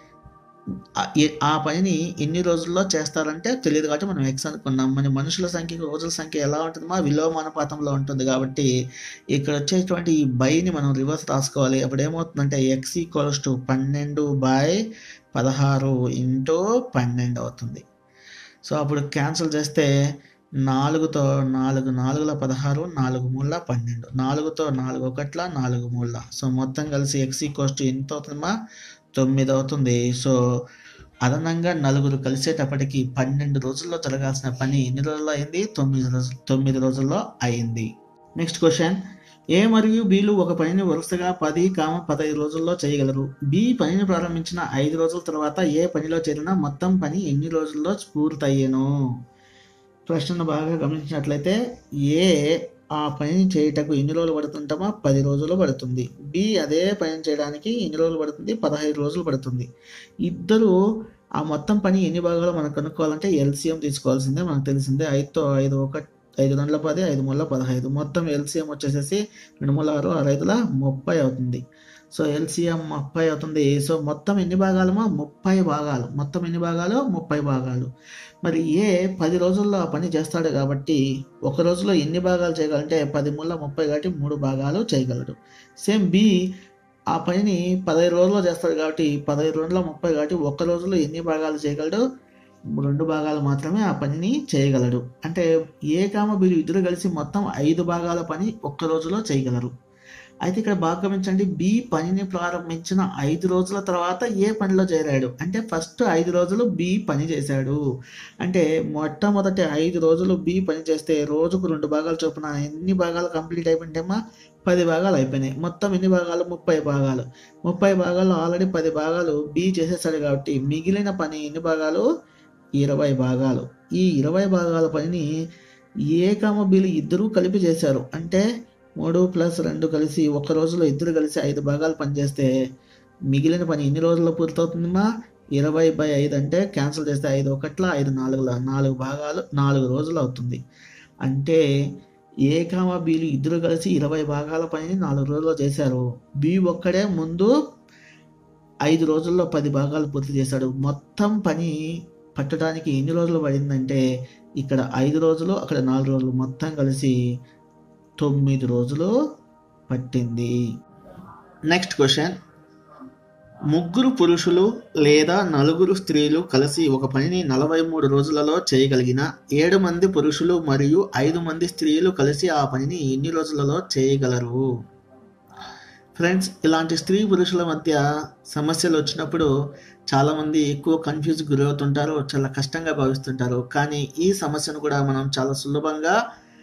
A: ఆ పనిని ఎన్ని రోజుల్లో చేస్తారంటే తెలియదు కాబట్టి మనం ఎక్స్ అనుకున్నాం మన మనుషుల సంఖ్య రోజుల సంఖ్య ఎలా ఉంటుంది మా విలోమానుపాతంలో ఉంటుంది కాబట్టి ఇక్కడ వచ్చేటువంటి ఈ బైని మనం రివర్స్ రాసుకోవాలి అప్పుడు ఏమవుతుందంటే ఎక్స్ ఈక్వల్స్ టు పన్నెండు బై పదహారు ఇంటూ పన్నెండు అవుతుంది సో అప్పుడు క్యాన్సిల్ చేస్తే నాలుగుతో నాలుగు నాలుగుల పదహారు నాలుగు మూల పన్నెండు నాలుగుతో నాలుగు ఒకట్ల నాలుగు మూల సో మొత్తం కలిసి ఎక్స్ ఈక్వల్స్ టు ఎంత అవుతుందమ్మా తొమ్మిది అవుతుంది సో అదనంగా నలుగురు కలిసేటప్పటికి పన్నెండు రోజుల్లో జరగాల్సిన పని ఎన్ని రోజుల్లో అయింది తొమ్మిది రోజులు తొమ్మిది రోజుల్లో అయింది నెక్స్ట్ క్వశ్చన్ ఏ మరియు బిలు ఒక పనిని వరుసగా పది కామ పదహైదు రోజుల్లో చేయగలరు బి పనిని ప్రారంభించిన ఐదు రోజుల తర్వాత ఏ పనిలో చేరినా మొత్తం పని ఎన్ని రోజుల్లో పూర్తయ్యేను ప్రశ్నను బాగా గమనించినట్లయితే ఏ ఆ పనిని చేయుటకు ఎన్ని రోజులు పడుతుంటామా పది రోజులు పడుతుంది బి అదే పని చేయడానికి ఎన్ని రోజులు పడుతుంది పదహైదు రోజులు పడుతుంది ఇద్దరు ఆ మొత్తం పని ఎన్ని భాగాలు మనం కనుక్కోవాలంటే ఎల్సిఎం తీసుకోవాల్సిందే మనకు తెలిసిందే ఐదుతో ఐదు ఒక ఐదు గంటల పది ఐదు మూల పదహైదు మొత్తం ఎల్సిఎం వచ్చేసేసి రెండు మూల ఆరు ఆరు ఐదుల ముప్పై అవుతుంది సో ఎల్సిఎం ముప్పై అవుతుంది సో మొత్తం ఎన్ని భాగాలమో ముప్పై భాగాలు మొత్తం ఎన్ని భాగాలు ముప్పై భాగాలు మరి ఏ పది రోజుల్లో ఆ పని చేస్తాడు కాబట్టి ఒక రోజులో ఎన్ని భాగాలు చేయగలంటే పది మూల ముప్పై కాబట్టి మూడు భాగాలు చేయగలడు సేమ్ బి ఆ పనిని పదహైదు రోజుల్లో చేస్తాడు కాబట్టి పదహైదు రోజుల్లో ముప్పై కాబట్టి ఒక్క రోజులో ఎన్ని భాగాలు చేయగలడు రెండు భాగాలు మాత్రమే ఆ పనిని చేయగలడు అంటే ఏ కామ బిలు ఇద్దరు కలిసి మొత్తం ఐదు భాగాల పని ఒక్క రోజులో చేయగలరు అయితే ఇక్కడ బాగా గమనించండి బి పనిని ప్రారంభించిన ఐదు రోజుల తర్వాత ఏ పనిలో చేరాడు అంటే ఫస్ట్ ఐదు రోజులు బి పని చేశాడు అంటే మొట్టమొదటి ఐదు రోజులు బి పని చేస్తే రోజుకు రెండు భాగాలు చొప్పున ఎన్ని భాగాలు కంప్లీట్ అయిపోయింటేమా పది భాగాలు అయిపోయినాయి మొత్తం ఎన్ని భాగాలు ముప్పై భాగాలు ముప్పై భాగాలు ఆల్రెడీ పది భాగాలు బి చేసేసాడు కాబట్టి మిగిలిన పని ఎన్ని భాగాలు ఇరవై భాగాలు ఈ ఇరవై భాగాల పనిని ఏ కామ బిలు ఇద్దరూ కలిపి చేశారు అంటే మూడు ప్లస్ రెండు కలిసి ఒక రోజులో ఇద్దరు కలిసి ఐదు భాగాలు పనిచేస్తే మిగిలిన పని ఎన్ని రోజుల్లో పూర్తవుతుందమ్మా ఇరవై బై ఐదు అంటే క్యాన్సిల్ చేస్తే ఐదు ఒకట్ల ఐదు నాలుగుల నాలుగు భాగాలు నాలుగు రోజులు అవుతుంది అంటే ఏ కామ బీలు ఇద్దరు కలిసి ఇరవై భాగాల పనిని నాలుగు రోజుల్లో చేశారు బి ఒక్కడే ముందు ఐదు రోజుల్లో పది భాగాలు పూర్తి చేశాడు మొత్తం పని పట్టడానికి ఎన్ని రోజులు పడిందంటే ఇక్కడ ఐదు రోజులు అక్కడ నాలుగు రోజులు మొత్తం కలిసి తొమ్మిది రోజులు పట్టింది నెక్స్ట్ క్వశ్చన్ ముగ్గురు పురుషులు లేదా నలుగురు స్త్రీలు కలిసి ఒక పనిని నలభై మూడు రోజులలో చేయగలిగిన ఏడు మంది పురుషులు మరియు ఐదు మంది స్త్రీలు కలిసి ఆ పనిని ఎన్ని రోజులలో చేయగలరు ఫ్రెండ్స్ ఇలాంటి స్త్రీ పురుషుల మధ్య సమస్యలు వచ్చినప్పుడు చాలామంది ఎక్కువ కన్ఫ్యూజ్ గురవుతుంటారు చాలా కష్టంగా భావిస్తుంటారు కానీ ఈ సమస్యను కూడా మనం చాలా సులభంగా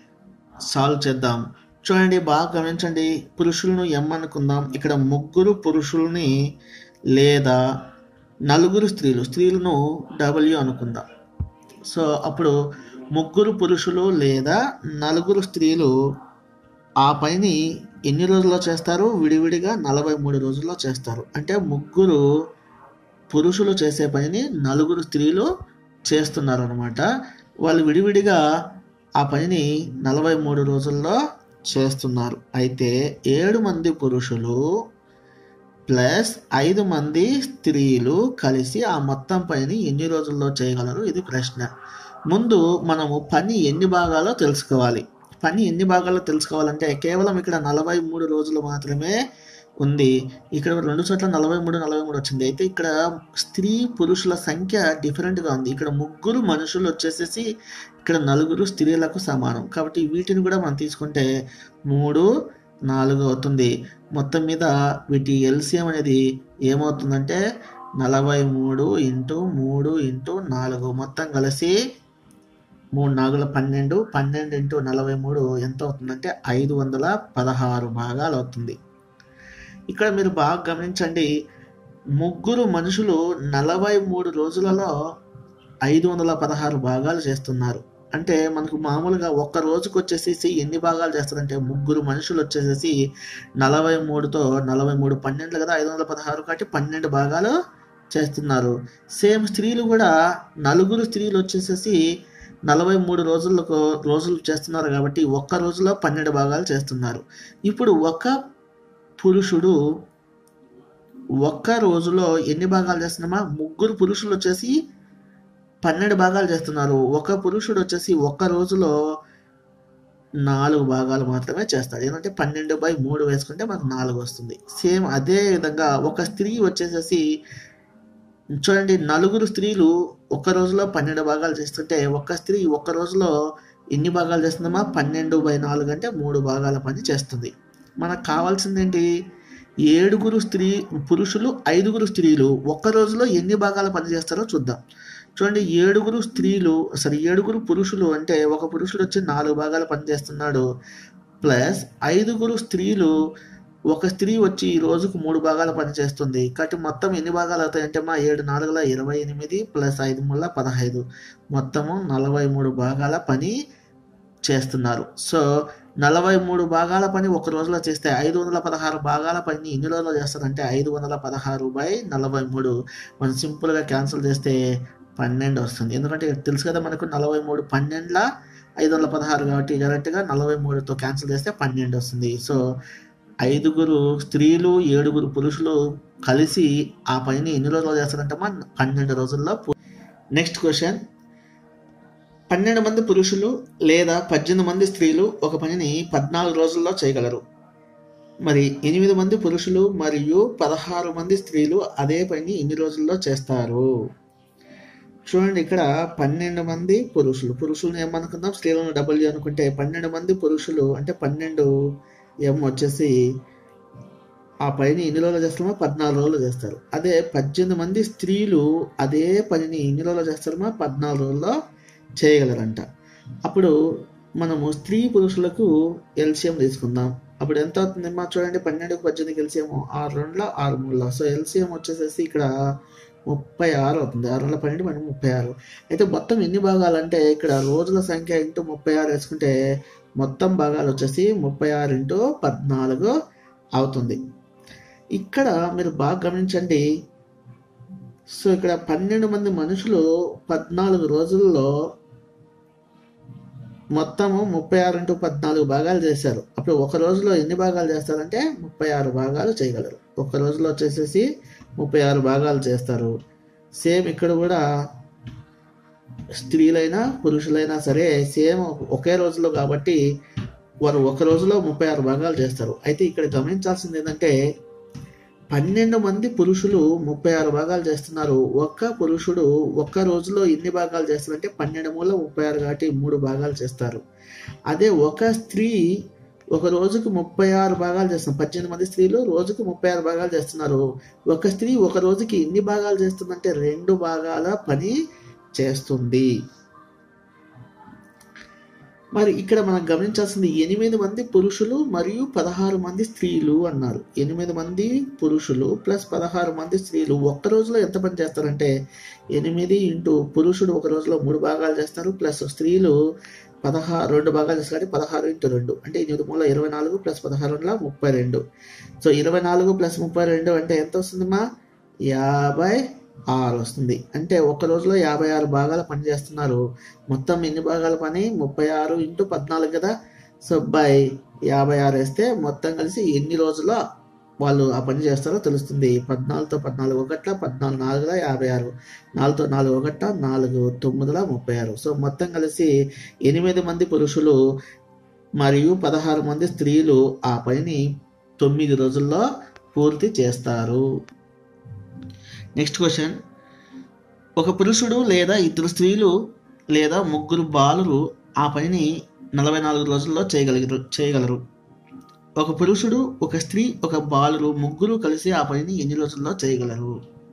A: సాల్వ్ చేద్దాం చూడండి బాగా గమనించండి పురుషులను ఎం అనుకుందాం ఇక్కడ ముగ్గురు పురుషుల్ని లేదా నలుగురు స్త్రీలు స్త్రీలను డబ్ల్యూ అనుకుందాం సో అప్పుడు ముగ్గురు పురుషులు లేదా నలుగురు స్త్రీలు ఆ పనిని ఎన్ని రోజుల్లో చేస్తారు విడివిడిగా నలభై మూడు రోజుల్లో చేస్తారు అంటే ముగ్గురు పురుషులు చేసే పనిని నలుగురు స్త్రీలు చేస్తున్నారు అనమాట వాళ్ళు విడివిడిగా ఆ పనిని నలభై మూడు రోజుల్లో చేస్తున్నారు అయితే ఏడు మంది పురుషులు ప్లస్ ఐదు మంది స్త్రీలు కలిసి ఆ మొత్తం పనిని ఎన్ని రోజుల్లో చేయగలరు ఇది ప్రశ్న ముందు మనము పని ఎన్ని భాగాలో తెలుసుకోవాలి పని ఎన్ని భాగాల్లో తెలుసుకోవాలంటే కేవలం ఇక్కడ నలభై మూడు రోజులు మాత్రమే ఉంది ఇక్కడ రెండు చోట్ల నలభై మూడు నలభై మూడు వచ్చింది అయితే ఇక్కడ స్త్రీ పురుషుల సంఖ్య డిఫరెంట్గా ఉంది ఇక్కడ ముగ్గురు మనుషులు వచ్చేసేసి ఇక్కడ నలుగురు స్త్రీలకు సమానం కాబట్టి వీటిని కూడా మనం తీసుకుంటే మూడు నాలుగు అవుతుంది మొత్తం మీద వీటి ఎల్సిఎం అనేది ఏమవుతుందంటే నలభై మూడు ఇంటూ మూడు ఇంటూ నాలుగు మొత్తం కలిసి మూడు నాలుగుల పన్నెండు పన్నెండు ఇంటూ నలభై మూడు ఎంత అవుతుందంటే ఐదు వందల పదహారు భాగాలు అవుతుంది ఇక్కడ మీరు బాగా గమనించండి ముగ్గురు మనుషులు నలభై మూడు రోజులలో ఐదు వందల పదహారు భాగాలు చేస్తున్నారు అంటే మనకు మామూలుగా ఒక్క రోజుకు వచ్చేసేసి ఎన్ని భాగాలు చేస్తారంటే ముగ్గురు మనుషులు వచ్చేసేసి నలభై మూడుతో నలభై మూడు పన్నెండు కదా ఐదు వందల పదహారు కాబట్టి పన్నెండు భాగాలు చేస్తున్నారు సేమ్ స్త్రీలు కూడా నలుగురు స్త్రీలు వచ్చేసేసి నలభై మూడు రోజులకు రోజులు చేస్తున్నారు కాబట్టి ఒక్క రోజులో పన్నెండు భాగాలు చేస్తున్నారు ఇప్పుడు ఒక పురుషుడు ఒక్క రోజులో ఎన్ని భాగాలు చేస్తున్నామా ముగ్గురు పురుషులు వచ్చేసి పన్నెండు భాగాలు చేస్తున్నారు ఒక పురుషుడు వచ్చేసి ఒక్క రోజులో నాలుగు భాగాలు మాత్రమే చేస్తాడు ఏంటంటే పన్నెండు బై మూడు వేసుకుంటే మనకు నాలుగు వస్తుంది సేమ్ అదే విధంగా ఒక స్త్రీ వచ్చేసేసి చూడండి నలుగురు స్త్రీలు ఒక్క రోజులో పన్నెండు భాగాలు చేస్తుంటే ఒక స్త్రీ ఒక్క రోజులో ఎన్ని భాగాలు చేస్తుందమ్మా పన్నెండు బై నాలుగు అంటే మూడు భాగాల పని చేస్తుంది మనకు కావాల్సింది ఏంటి ఏడుగురు స్త్రీ పురుషులు ఐదుగురు స్త్రీలు ఒక్క రోజులో ఎన్ని భాగాల పని చేస్తారో చూద్దాం చూడండి ఏడుగురు స్త్రీలు సరే ఏడుగురు పురుషులు అంటే ఒక పురుషుడు వచ్చి నాలుగు భాగాలు పనిచేస్తున్నాడు ప్లస్ ఐదుగురు స్త్రీలు ఒక స్త్రీ వచ్చి ఈ రోజుకు మూడు భాగాలు పనిచేస్తుంది కాబట్టి మొత్తం ఎన్ని భాగాలు అవుతాయంటే మా ఏడు నాలుగుల ఇరవై ఎనిమిది ప్లస్ ఐదు ముళ్ళ పదహైదు మొత్తము నలభై మూడు భాగాల పని చేస్తున్నారు సో నలభై మూడు భాగాల పని ఒక రోజులో చేస్తే ఐదు వందల పదహారు భాగాల పని ఎన్ని రోజుల్లో చేస్తారంటే ఐదు వందల పదహారు బై నలభై మూడు మనం సింపుల్గా క్యాన్సిల్ చేస్తే పన్నెండు వస్తుంది ఎందుకంటే తెలుసు కదా మనకు నలభై మూడు పన్నెండుల ఐదు వందల పదహారు కాబట్టి డైరెక్ట్గా నలభై మూడుతో క్యాన్సిల్ చేస్తే పన్నెండు వస్తుంది సో ఐదుగురు స్త్రీలు ఏడుగురు పురుషులు కలిసి ఆ పనిని ఎన్ని రోజుల్లో చేస్తారంటమ్మా పన్నెండు రోజుల్లో నెక్స్ట్ క్వశ్చన్ పన్నెండు మంది పురుషులు లేదా పద్దెనిమిది మంది స్త్రీలు ఒక పనిని పద్నాలుగు రోజుల్లో చేయగలరు మరి ఎనిమిది మంది పురుషులు మరియు పదహారు మంది స్త్రీలు అదే పని ఎన్ని రోజుల్లో చేస్తారు చూడండి ఇక్కడ పన్నెండు మంది పురుషులు పురుషులను ఏమనుకుందాం స్త్రీలను డబుల్ అనుకుంటే పన్నెండు మంది పురుషులు అంటే పన్నెండు ఎం వచ్చేసి ఆ పనిని ఎన్ని రోజులు చేస్తామో పద్నాలుగు రోజులు చేస్తారు అదే పద్దెనిమిది మంది స్త్రీలు అదే పనిని ఎన్ని రోజులు చేస్తారమో పద్నాలుగు రోజుల్లో చేయగలరంట అప్పుడు మనము స్త్రీ పురుషులకు ఎల్సిఎం తీసుకుందాం అప్పుడు ఎంత అవుతుంది మా చూడండి పన్నెండుకు పద్దెనిమిదికి ఎల్సిఎం ఆరు రెండుల ఆరు మూడుల సో ఎల్సిఎం వచ్చేసేసి ఇక్కడ ముప్పై ఆరు అవుతుంది ఆరు వందల పన్నెండు మనకి ముప్పై ఆరు అయితే మొత్తం ఎన్ని భాగాలు అంటే ఇక్కడ రోజుల సంఖ్య ఇంటూ ముప్పై ఆరు వేసుకుంటే మొత్తం భాగాలు వచ్చేసి ముప్పై ఆరు ఇంటూ పద్నాలుగు అవుతుంది ఇక్కడ మీరు బాగా గమనించండి సో ఇక్కడ పన్నెండు మంది మనుషులు పద్నాలుగు రోజుల్లో మొత్తము ముప్పై ఆరు ఇంటూ పద్నాలుగు భాగాలు చేశారు అప్పుడు ఒక రోజులో ఎన్ని భాగాలు చేస్తారంటే ముప్పై ఆరు భాగాలు చేయగలరు ఒక రోజులో వచ్చేసేసి ముప్పై ఆరు భాగాలు చేస్తారు సేమ్ ఇక్కడ కూడా స్త్రీలైనా పురుషులైనా సరే సేమ్ ఒకే రోజులో కాబట్టి వారు ఒక రోజులో ముప్పై ఆరు భాగాలు చేస్తారు అయితే ఇక్కడ గమనించాల్సింది ఏంటంటే పన్నెండు మంది పురుషులు ముప్పై ఆరు భాగాలు చేస్తున్నారు ఒక్క పురుషుడు ఒక్క రోజులో ఎన్ని భాగాలు చేస్తారంటే పన్నెండు మూల ముప్పై ఆరు కాబట్టి మూడు భాగాలు చేస్తారు అదే ఒక స్త్రీ ఒక రోజుకు ముప్పై ఆరు భాగాలు చేస్తున్నారు పద్దెనిమిది మంది స్త్రీలు రోజుకు ముప్పై ఆరు భాగాలు చేస్తున్నారు ఒక స్త్రీ ఒక రోజుకి ఎన్ని భాగాలు చేస్తుందంటే రెండు భాగాల పని చేస్తుంది మరి ఇక్కడ మనం గమనించాల్సింది ఎనిమిది మంది పురుషులు మరియు పదహారు మంది స్త్రీలు అన్నారు ఎనిమిది మంది పురుషులు ప్లస్ పదహారు మంది స్త్రీలు ఒక్క రోజులో ఎంత పని చేస్తారంటే ఎనిమిది ఇంటూ పురుషుడు ఒక రోజులో మూడు భాగాలు చేస్తారు ప్లస్ స్త్రీలు పదహారు రెండు భాగాలు చేస్తారు కాబట్టి పదహారు ఇంటూ రెండు అంటే ఎనిమిది మూల ఇరవై నాలుగు ప్లస్ పదహారు వందల ముప్పై రెండు సో ఇరవై నాలుగు ప్లస్ ముప్పై రెండు అంటే ఎంత వస్తుందమ్మా యాభై ఆరు వస్తుంది అంటే ఒక రోజులో యాభై ఆరు భాగాల పని చేస్తున్నారు మొత్తం ఎన్ని భాగాల పని ముప్పై ఆరు ఇంటూ పద్నాలుగు కదా సో బై యాభై ఆరు వేస్తే మొత్తం కలిసి ఎన్ని రోజుల్లో వాళ్ళు ఆ పని చేస్తారో తెలుస్తుంది పద్నాలుగుతో పద్నాలుగు ఒకట్ల పద్నాలుగు నాలుగుల యాభై ఆరు నాలుగుతో నాలుగు ఒకట నాలుగు తొమ్మిదిల ముప్పై ఆరు సో మొత్తం కలిసి ఎనిమిది మంది పురుషులు మరియు పదహారు మంది స్త్రీలు ఆ పనిని తొమ్మిది రోజుల్లో పూర్తి చేస్తారు నెక్స్ట్ క్వశ్చన్ ఒక పురుషుడు లేదా ఇద్దరు స్త్రీలు లేదా ముగ్గురు బాలురు ఆ పనిని నలభై నాలుగు రోజుల్లో చేయగలిగరు చేయగలరు ఒక పురుషుడు ఒక స్త్రీ ఒక బాలురు ముగ్గురు కలిసి ఆ పనిని ఎన్ని రోజుల్లో చేయగలరు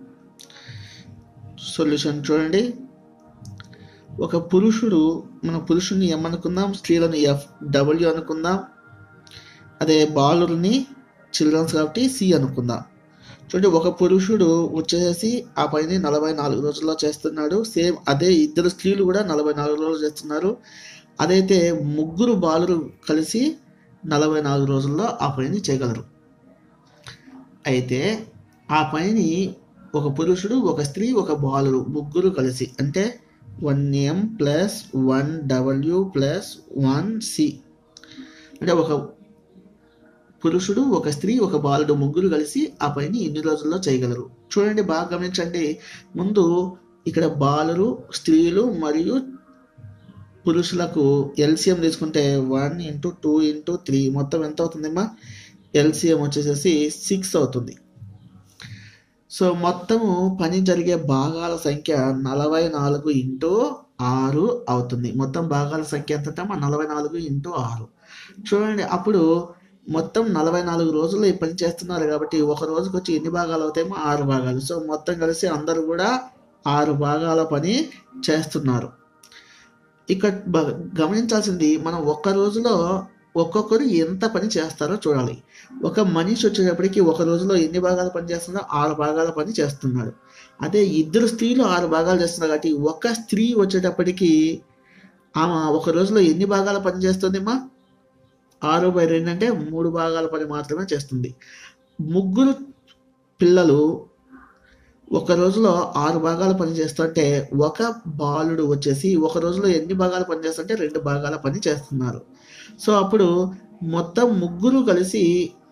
A: సొల్యూషన్ చూడండి ఒక పురుషుడు మన పురుషుని ఎం అనుకుందాం స్త్రీలను ఎఫ్ డబ్ల్యూ అనుకుందాం అదే బాలుని చిల్డ్రన్స్ కాబట్టి సి అనుకుందాం చూడండి ఒక పురుషుడు వచ్చేసి ఆ పని నలభై నాలుగు రోజుల్లో చేస్తున్నాడు సేమ్ అదే ఇద్దరు స్త్రీలు కూడా నలభై నాలుగు రోజులు చేస్తున్నారు అదైతే ముగ్గురు బాలురు కలిసి నలభై నాలుగు రోజుల్లో ఆ పనిని చేయగలరు అయితే ఆ పనిని ఒక పురుషుడు ఒక స్త్రీ ఒక బాలురు ముగ్గురు కలిసి అంటే one M plus one W plus one C అంటే ఒక పురుషుడు ఒక స్త్రీ ఒక బాలుడు ముగ్గురు కలిసి ఆ పనిని ఎన్ని రోజుల్లో చేయగలరు చూడండి బాగా గమనించండి ముందు ఇక్కడ బాలురు స్త్రీలు మరియు పురుషులకు ఎల్సిఎం తీసుకుంటే one into two into three మొత్తం ఎంత అవుతుందమ్మా ఎల్సిఎం వచ్చేసేసి సిక్స్ అవుతుంది సో మొత్తము పని జరిగే భాగాల సంఖ్య నలభై నాలుగు ఇంటూ ఆరు అవుతుంది మొత్తం భాగాల సంఖ్య ఎంత అంటే నలభై నాలుగు ఇంటూ ఆరు చూడండి అప్పుడు మొత్తం నలభై నాలుగు రోజులు ఈ పని చేస్తున్నారు కాబట్టి ఒక రోజుకి వచ్చి ఎన్ని భాగాలు అవుతాయేమో ఆరు భాగాలు సో మొత్తం కలిసి అందరూ కూడా ఆరు భాగాల పని చేస్తున్నారు ఇక్కడ బ- గమనించాల్సింది మనం ఒక్క రోజులో ఒక్కొక్కరు ఎంత పని చేస్తారో చూడాలి ఒక మనిషి వచ్చేటప్పటికి ఒక రోజులో ఎన్ని భాగాలు పని చేస్తున్నారో ఆరు భాగాల పని చేస్తున్నాడు అదే ఇద్దరు స్త్రీలు ఆరు భాగాలు చేస్తున్నారు కాబట్టి ఒక స్త్రీ వచ్చేటప్పటికి ఆమె ఒక రోజులో ఎన్ని భాగాల పని చేస్తుందమ్మా ఆరు బై రెండు అంటే మూడు భాగాల పని మాత్రమే చేస్తుంది ముగ్గురు పిల్లలు ఒక రోజులో ఆరు భాగాల పని చేస్తుంటే ఒక బాలుడు వచ్చేసి ఒక రోజులో ఎన్ని భాగాలు పని చేస్తుంటే రెండు భాగాల పని చేస్తున్నారు సో అప్పుడు మొత్తం ముగ్గురు కలిసి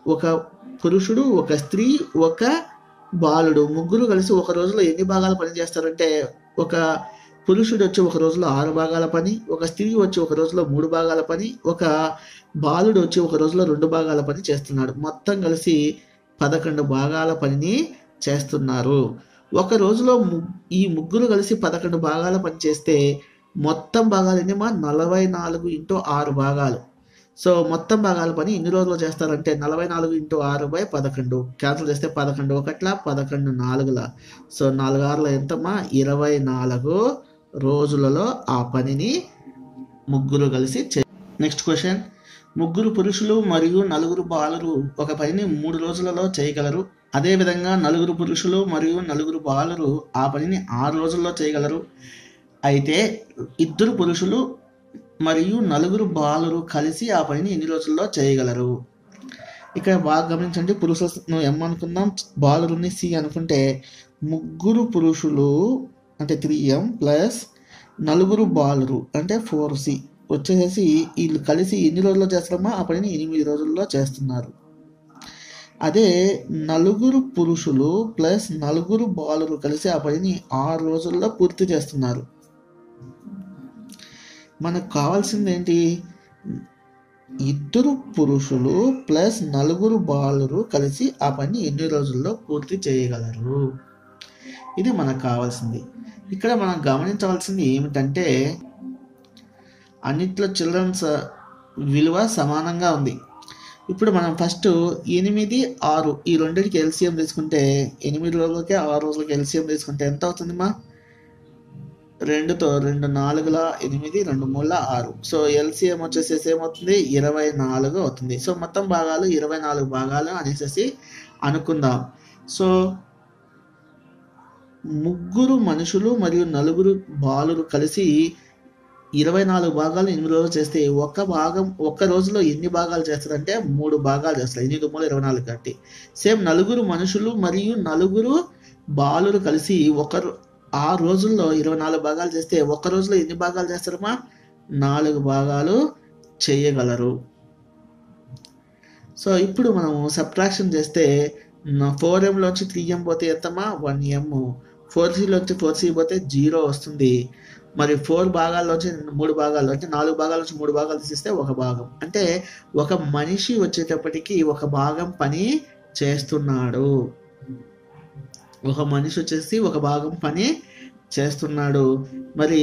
A: ఒక పురుషుడు ఒక స్త్రీ ఒక బాలుడు ముగ్గురు కలిసి ఒక రోజులో ఎన్ని భాగాలు పని చేస్తారంటే ఒక పురుషుడు వచ్చి ఒక రోజులో ఆరు భాగాల పని ఒక స్త్రీ వచ్చి ఒక రోజులో మూడు భాగాల పని ఒక బాలుడు వచ్చి ఒక రోజులో రెండు భాగాల పని చేస్తున్నాడు మొత్తం కలిసి పదకొండు భాగాల పనిని చేస్తున్నారు ఒక రోజులో ము- ఈ ముగ్గురు కలిసి పదకొండు భాగాల పని చేస్తే మొత్తం భాగాలు ఎన్ని మా నలభై నాలుగు ఇంటూ ఆరు భాగాలు సో మొత్తం భాగాల పని ఎన్ని రోజులు చేస్తారంటే నలభై నాలుగు ఇంటూ ఆరు బై పదకొండు క్యాన్సిల్ చేస్తే పదకొండు ఒకట్ల పదకొండు నాలుగుల సో నాలుగు ఆరుల ఎంతమ్మా ఇరవై నాలుగు రోజులలో ఆ పనిని ముగ్గురు కలిసి చే నెక్స్ట్ క్వశ్చన్ ముగ్గురు పురుషులు మరియు నలుగురు బాలురు ఒక పనిని మూడు రోజులలో చేయగలరు అదేవిధంగా నలుగురు పురుషులు మరియు నలుగురు బాలురు ఆ పనిని ఆరు రోజుల్లో చేయగలరు అయితే ఇద్దరు పురుషులు మరియు నలుగురు బాలురు కలిసి ఆ పనిని ఎన్ని రోజుల్లో చేయగలరు ఇక్కడ బాగా గమనించండి పురుషులను ఎం అనుకుందాం బాలురుని సి అనుకుంటే ముగ్గురు పురుషులు అంటే త్రీ ఎం ప్లస్ నలుగురు బాలురు అంటే ఫోర్ సి వచ్చేసి వీళ్ళు కలిసి ఎన్ని రోజుల్లో చేస్తారమ్మా ఆ పనిని ఎనిమిది రోజుల్లో చేస్తున్నారు అదే నలుగురు పురుషులు ప్లస్ నలుగురు బాలురు కలిసి ఆ పనిని ఆరు రోజుల్లో పూర్తి చేస్తున్నారు మనకు కావాల్సింది ఏంటి ఇద్దరు పురుషులు ప్లస్ నలుగురు బాలురు కలిసి ఆ పని ఎన్ని రోజుల్లో పూర్తి చేయగలరు ఇది మనకు కావాల్సింది ఇక్కడ మనం గమనించవలసింది ఏమిటంటే అన్నిట్లో చిల్డ్రన్స్ విలువ సమానంగా ఉంది ఇప్పుడు మనం ఫస్ట్ ఎనిమిది ఆరు ఈ రెండింటికి ఎల్సిఎం తీసుకుంటే ఎనిమిది రోజులకి ఆరు రోజులకి ఎల్సిఎం తీసుకుంటే ఎంత అవుతుంది మా రెండుతో రెండు నాలుగుల ఎనిమిది రెండు మూల ఆరు సో ఎల్సిఎం వచ్చేసేసి ఏమవుతుంది ఇరవై నాలుగు అవుతుంది సో మొత్తం భాగాలు ఇరవై నాలుగు భాగాలు అనేసి అనుకుందాం సో ముగ్గురు మనుషులు మరియు నలుగురు బాలురు కలిసి ఇరవై నాలుగు భాగాలు ఎనిమిది రోజులు చేస్తే ఒక్క భాగం ఒక్క రోజులో ఎన్ని భాగాలు చేస్తారంటే మూడు భాగాలు చేస్తారు ఎనిమిది మూడు ఇరవై నాలుగు కట్టి సేమ్ నలుగురు మనుషులు మరియు నలుగురు బాలురు కలిసి ఒక ఆ రోజుల్లో ఇరవై నాలుగు భాగాలు చేస్తే ఒక్క రోజులో ఎన్ని భాగాలు చేస్తారమ్మా నాలుగు భాగాలు చేయగలరు సో ఇప్పుడు మనము సబ్ట్రాక్షన్ చేస్తే ఫోర్ ఎంలోంచి త్రీ ఎం పోతే ఎంతమ్మా వన్ ఎం ఫోర్ సిలోంచి ఫోర్ సి పోతే జీరో వస్తుంది మరి ఫోర్ భాగాల్లోంచి మూడు భాగాలు అంటే నాలుగు భాగాల నుంచి మూడు భాగాలు తీసిస్తే ఒక భాగం అంటే ఒక మనిషి వచ్చేటప్పటికి ఒక భాగం పని చేస్తున్నాడు ఒక మనిషి వచ్చేసి ఒక భాగం పని చేస్తున్నాడు మరి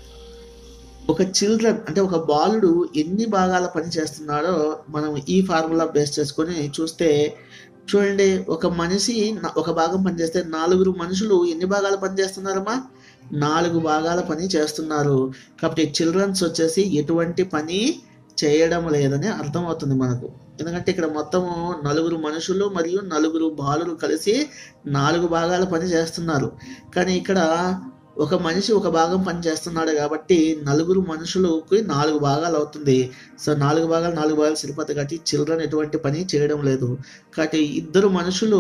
A: ఒక చిల్డ్రన్ అంటే ఒక బాలుడు ఎన్ని భాగాల పని చేస్తున్నాడో మనం ఈ ఫార్ములా బేస్ చేసుకొని చూస్తే చూడండి ఒక మనిషి న- ఒక భాగం పని చేస్తే నాలుగురు మనుషులు ఎన్ని భాగాల పని చేస్తున్నారమ్మా నాలుగు భాగాల పని చేస్తున్నారు కాబట్టి చిల్డ్రన్స్ వచ్చేసి ఎటువంటి పని చేయడం లేదని అర్థమవుతుంది మనకు ఎందుకంటే ఇక్కడ మొత్తము నలుగురు మనుషులు మరియు నలుగురు బాలురు కలిసి నాలుగు భాగాల పని చేస్తున్నారు కానీ ఇక్కడ ఒక మనిషి ఒక భాగం పని చేస్తున్నాడు కాబట్టి నలుగురు మనుషులకి నాలుగు భాగాలు అవుతుంది సో నాలుగు భాగాలు నాలుగు భాగాలు సరిపోతాయి కాబట్టి చిల్డ్రన్ ఎటువంటి పని చేయడం లేదు కాబట్టి ఇద్దరు మనుషులు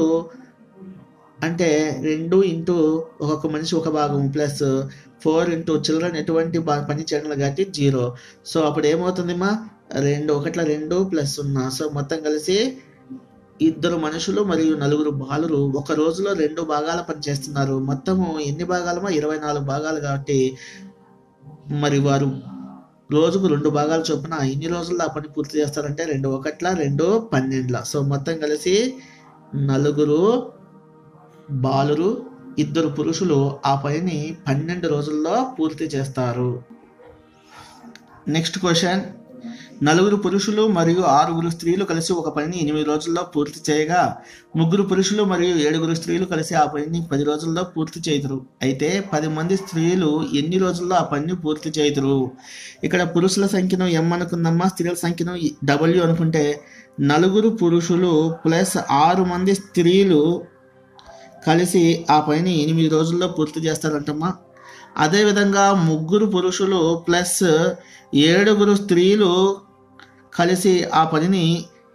A: అంటే రెండు ఇంటూ ఒక్కొక్క మనిషి ఒక భాగం ప్లస్ ఫోర్ ఇంటూ చిల్డ్రన్ ఎటువంటి బా- పని చేయడం లేదు కాబట్టి జీరో సో అప్పుడు ఏమవుతుంది మా రెండు ఒకట్ల రెండు ప్లస్ సున్నా సో మొత్తం కలిసి ఇద్దరు మనుషులు మరియు నలుగురు బాలురు ఒక రోజులో రెండు భాగాల పని చేస్తున్నారు మొత్తము ఎన్ని భాగాలమా ఇరవై నాలుగు భాగాలు కాబట్టి మరి వారు రోజుకు రెండు భాగాలు చొప్పున ఎన్ని రోజుల్లో ఆ పని పూర్తి చేస్తారంటే రెండు ఒకట్ల రెండు పన్నెండుల సో మొత్తం కలిసి నలుగురు బాలురు ఇద్దరు పురుషులు ఆ పనిని పన్నెండు రోజుల్లో పూర్తి చేస్తారు నెక్స్ట్ క్వశ్చన్ నలుగురు పురుషులు మరియు ఆరుగురు స్త్రీలు కలిసి ఒక పనిని ఎనిమిది రోజుల్లో పూర్తి చేయగా ముగ్గురు పురుషులు మరియు ఏడుగురు స్త్రీలు కలిసి ఆ పనిని పది రోజుల్లో పూర్తి చేయుదురు అయితే పది మంది స్త్రీలు ఎన్ని రోజుల్లో ఆ పనిని పూర్తి చేయుదురు ఇక్కడ పురుషుల సంఖ్యను ఎం అనుకుందమ్మా స్త్రీల సంఖ్యను డబ్ల్యూ అనుకుంటే నలుగురు పురుషులు ప్లస్ ఆరు మంది స్త్రీలు కలిసి ఆ పనిని ఎనిమిది రోజుల్లో పూర్తి చేస్తారంటమ్మా అదేవిధంగా ముగ్గురు పురుషులు ప్లస్ ఏడుగురు స్త్రీలు కలిసి ఆ పనిని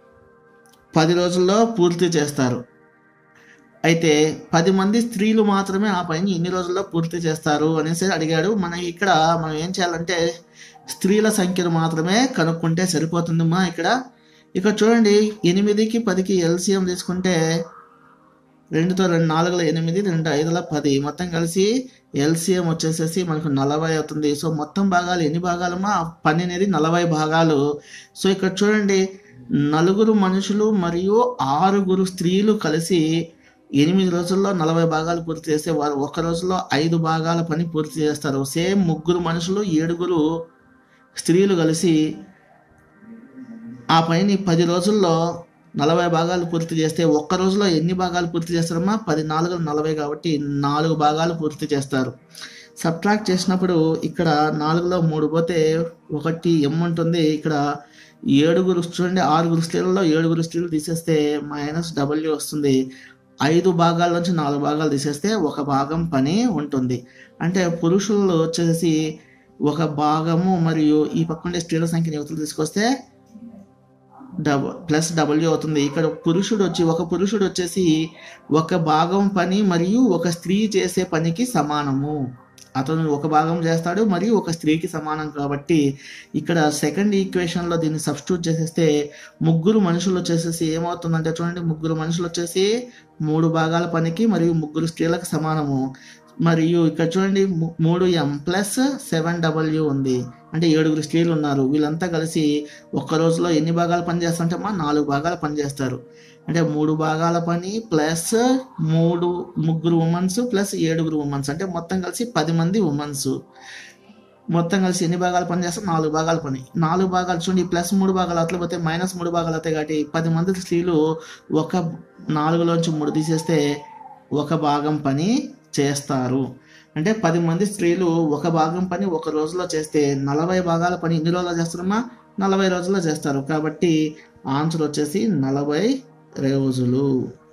A: పది రోజుల్లో పూర్తి చేస్తారు అయితే పది మంది స్త్రీలు మాత్రమే ఆ పనిని ఎన్ని రోజుల్లో పూర్తి చేస్తారు అనేసి అడిగాడు మనం ఇక్కడ మనం ఏం చేయాలంటే స్త్రీల సంఖ్యను మాత్రమే కనుక్కుంటే సరిపోతుందమ్మా ఇక్కడ ఇక చూడండి ఎనిమిదికి పదికి ఎల్సిఎం తీసుకుంటే రెండుతో రెండు నాలుగుల ఎనిమిది రెండు ఐదుల పది మొత్తం కలిసి ఎల్సిఎం వచ్చేసేసి మనకు నలభై అవుతుంది సో మొత్తం భాగాలు ఎన్ని భాగాలమా పని అనేది నలభై భాగాలు సో ఇక్కడ చూడండి నలుగురు మనుషులు మరియు ఆరుగురు స్త్రీలు కలిసి ఎనిమిది రోజుల్లో నలభై భాగాలు పూర్తి చేస్తే వారు ఒక రోజులో ఐదు భాగాల పని పూర్తి చేస్తారు సేమ్ ముగ్గురు మనుషులు ఏడుగురు స్త్రీలు కలిసి ఆ పనిని పది రోజుల్లో నలభై భాగాలు పూర్తి చేస్తే ఒక్క రోజులో ఎన్ని భాగాలు పూర్తి చేస్తారమ్మా పది నాలుగు నలభై కాబట్టి నాలుగు భాగాలు పూర్తి చేస్తారు సబ్ట్రాక్ట్ చేసినప్పుడు ఇక్కడ నాలుగులో మూడు పోతే ఒకటి ఎం ఉంటుంది ఇక్కడ ఏడుగురు చూడండి ఆరుగురు స్త్రీలలో ఏడుగురు స్త్రీలు తీసేస్తే మైనస్ డబ్ల్యూ వస్తుంది ఐదు భాగాల నుంచి నాలుగు భాగాలు తీసేస్తే ఒక భాగం పని ఉంటుంది అంటే పురుషులు వచ్చేసి ఒక భాగము మరియు ఈ పక్కనే స్త్రీల సంఖ్యని యువతలు తీసుకొస్తే డబ ప్లస్ డబ్ల్యూ అవుతుంది ఇక్కడ పురుషుడు వచ్చి ఒక పురుషుడు వచ్చేసి ఒక భాగం పని మరియు ఒక స్త్రీ చేసే పనికి సమానము అతను ఒక భాగం చేస్తాడు మరియు ఒక స్త్రీకి సమానం కాబట్టి ఇక్కడ సెకండ్ ఈక్వేషన్లో దీన్ని సబ్స్టిట్యూట్ చేసేస్తే ముగ్గురు మనుషులు వచ్చేసేసి ఏమవుతుందంటే చూడండి ముగ్గురు మనుషులు వచ్చేసి మూడు భాగాల పనికి మరియు ముగ్గురు స్త్రీలకు సమానము మరియు ఇక్కడ చూడండి ము- మూడు ఎం ప్లస్ సెవెన్ డబ్ల్యూ ఉంది అంటే ఏడుగురు స్త్రీలు ఉన్నారు వీళ్ళంతా కలిసి ఒక్క రోజులో ఎన్ని భాగాలు పని చేస్తారంటే మా నాలుగు భాగాలు పని చేస్తారు అంటే మూడు భాగాల పని ప్లస్ మూడు ముగ్గురు ఉమెన్స్ ప్లస్ ఏడుగురు ఉమెన్స్ అంటే మొత్తం కలిసి పది మంది ఉమెన్స్ మొత్తం కలిసి ఎన్ని భాగాలు పని చేస్తారు నాలుగు భాగాలు పని నాలుగు భాగాలు చూడండి ప్లస్ మూడు భాగాలు అట్లా పోతే మైనస్ మూడు భాగాలు అవుతాయి కాబట్టి పది మంది స్త్రీలు ఒక నాలుగులోంచి మూడు తీసేస్తే ఒక భాగం పని చేస్తారు అంటే పది మంది స్త్రీలు ఒక భాగం పని ఒక రోజులో చేస్తే నలభై భాగాల పని ఎన్ని రోజుల్లో చేస్తారమ్మా నలభై రోజుల్లో చేస్తారు కాబట్టి ఆన్సర్ వచ్చేసి నలభై రోజులు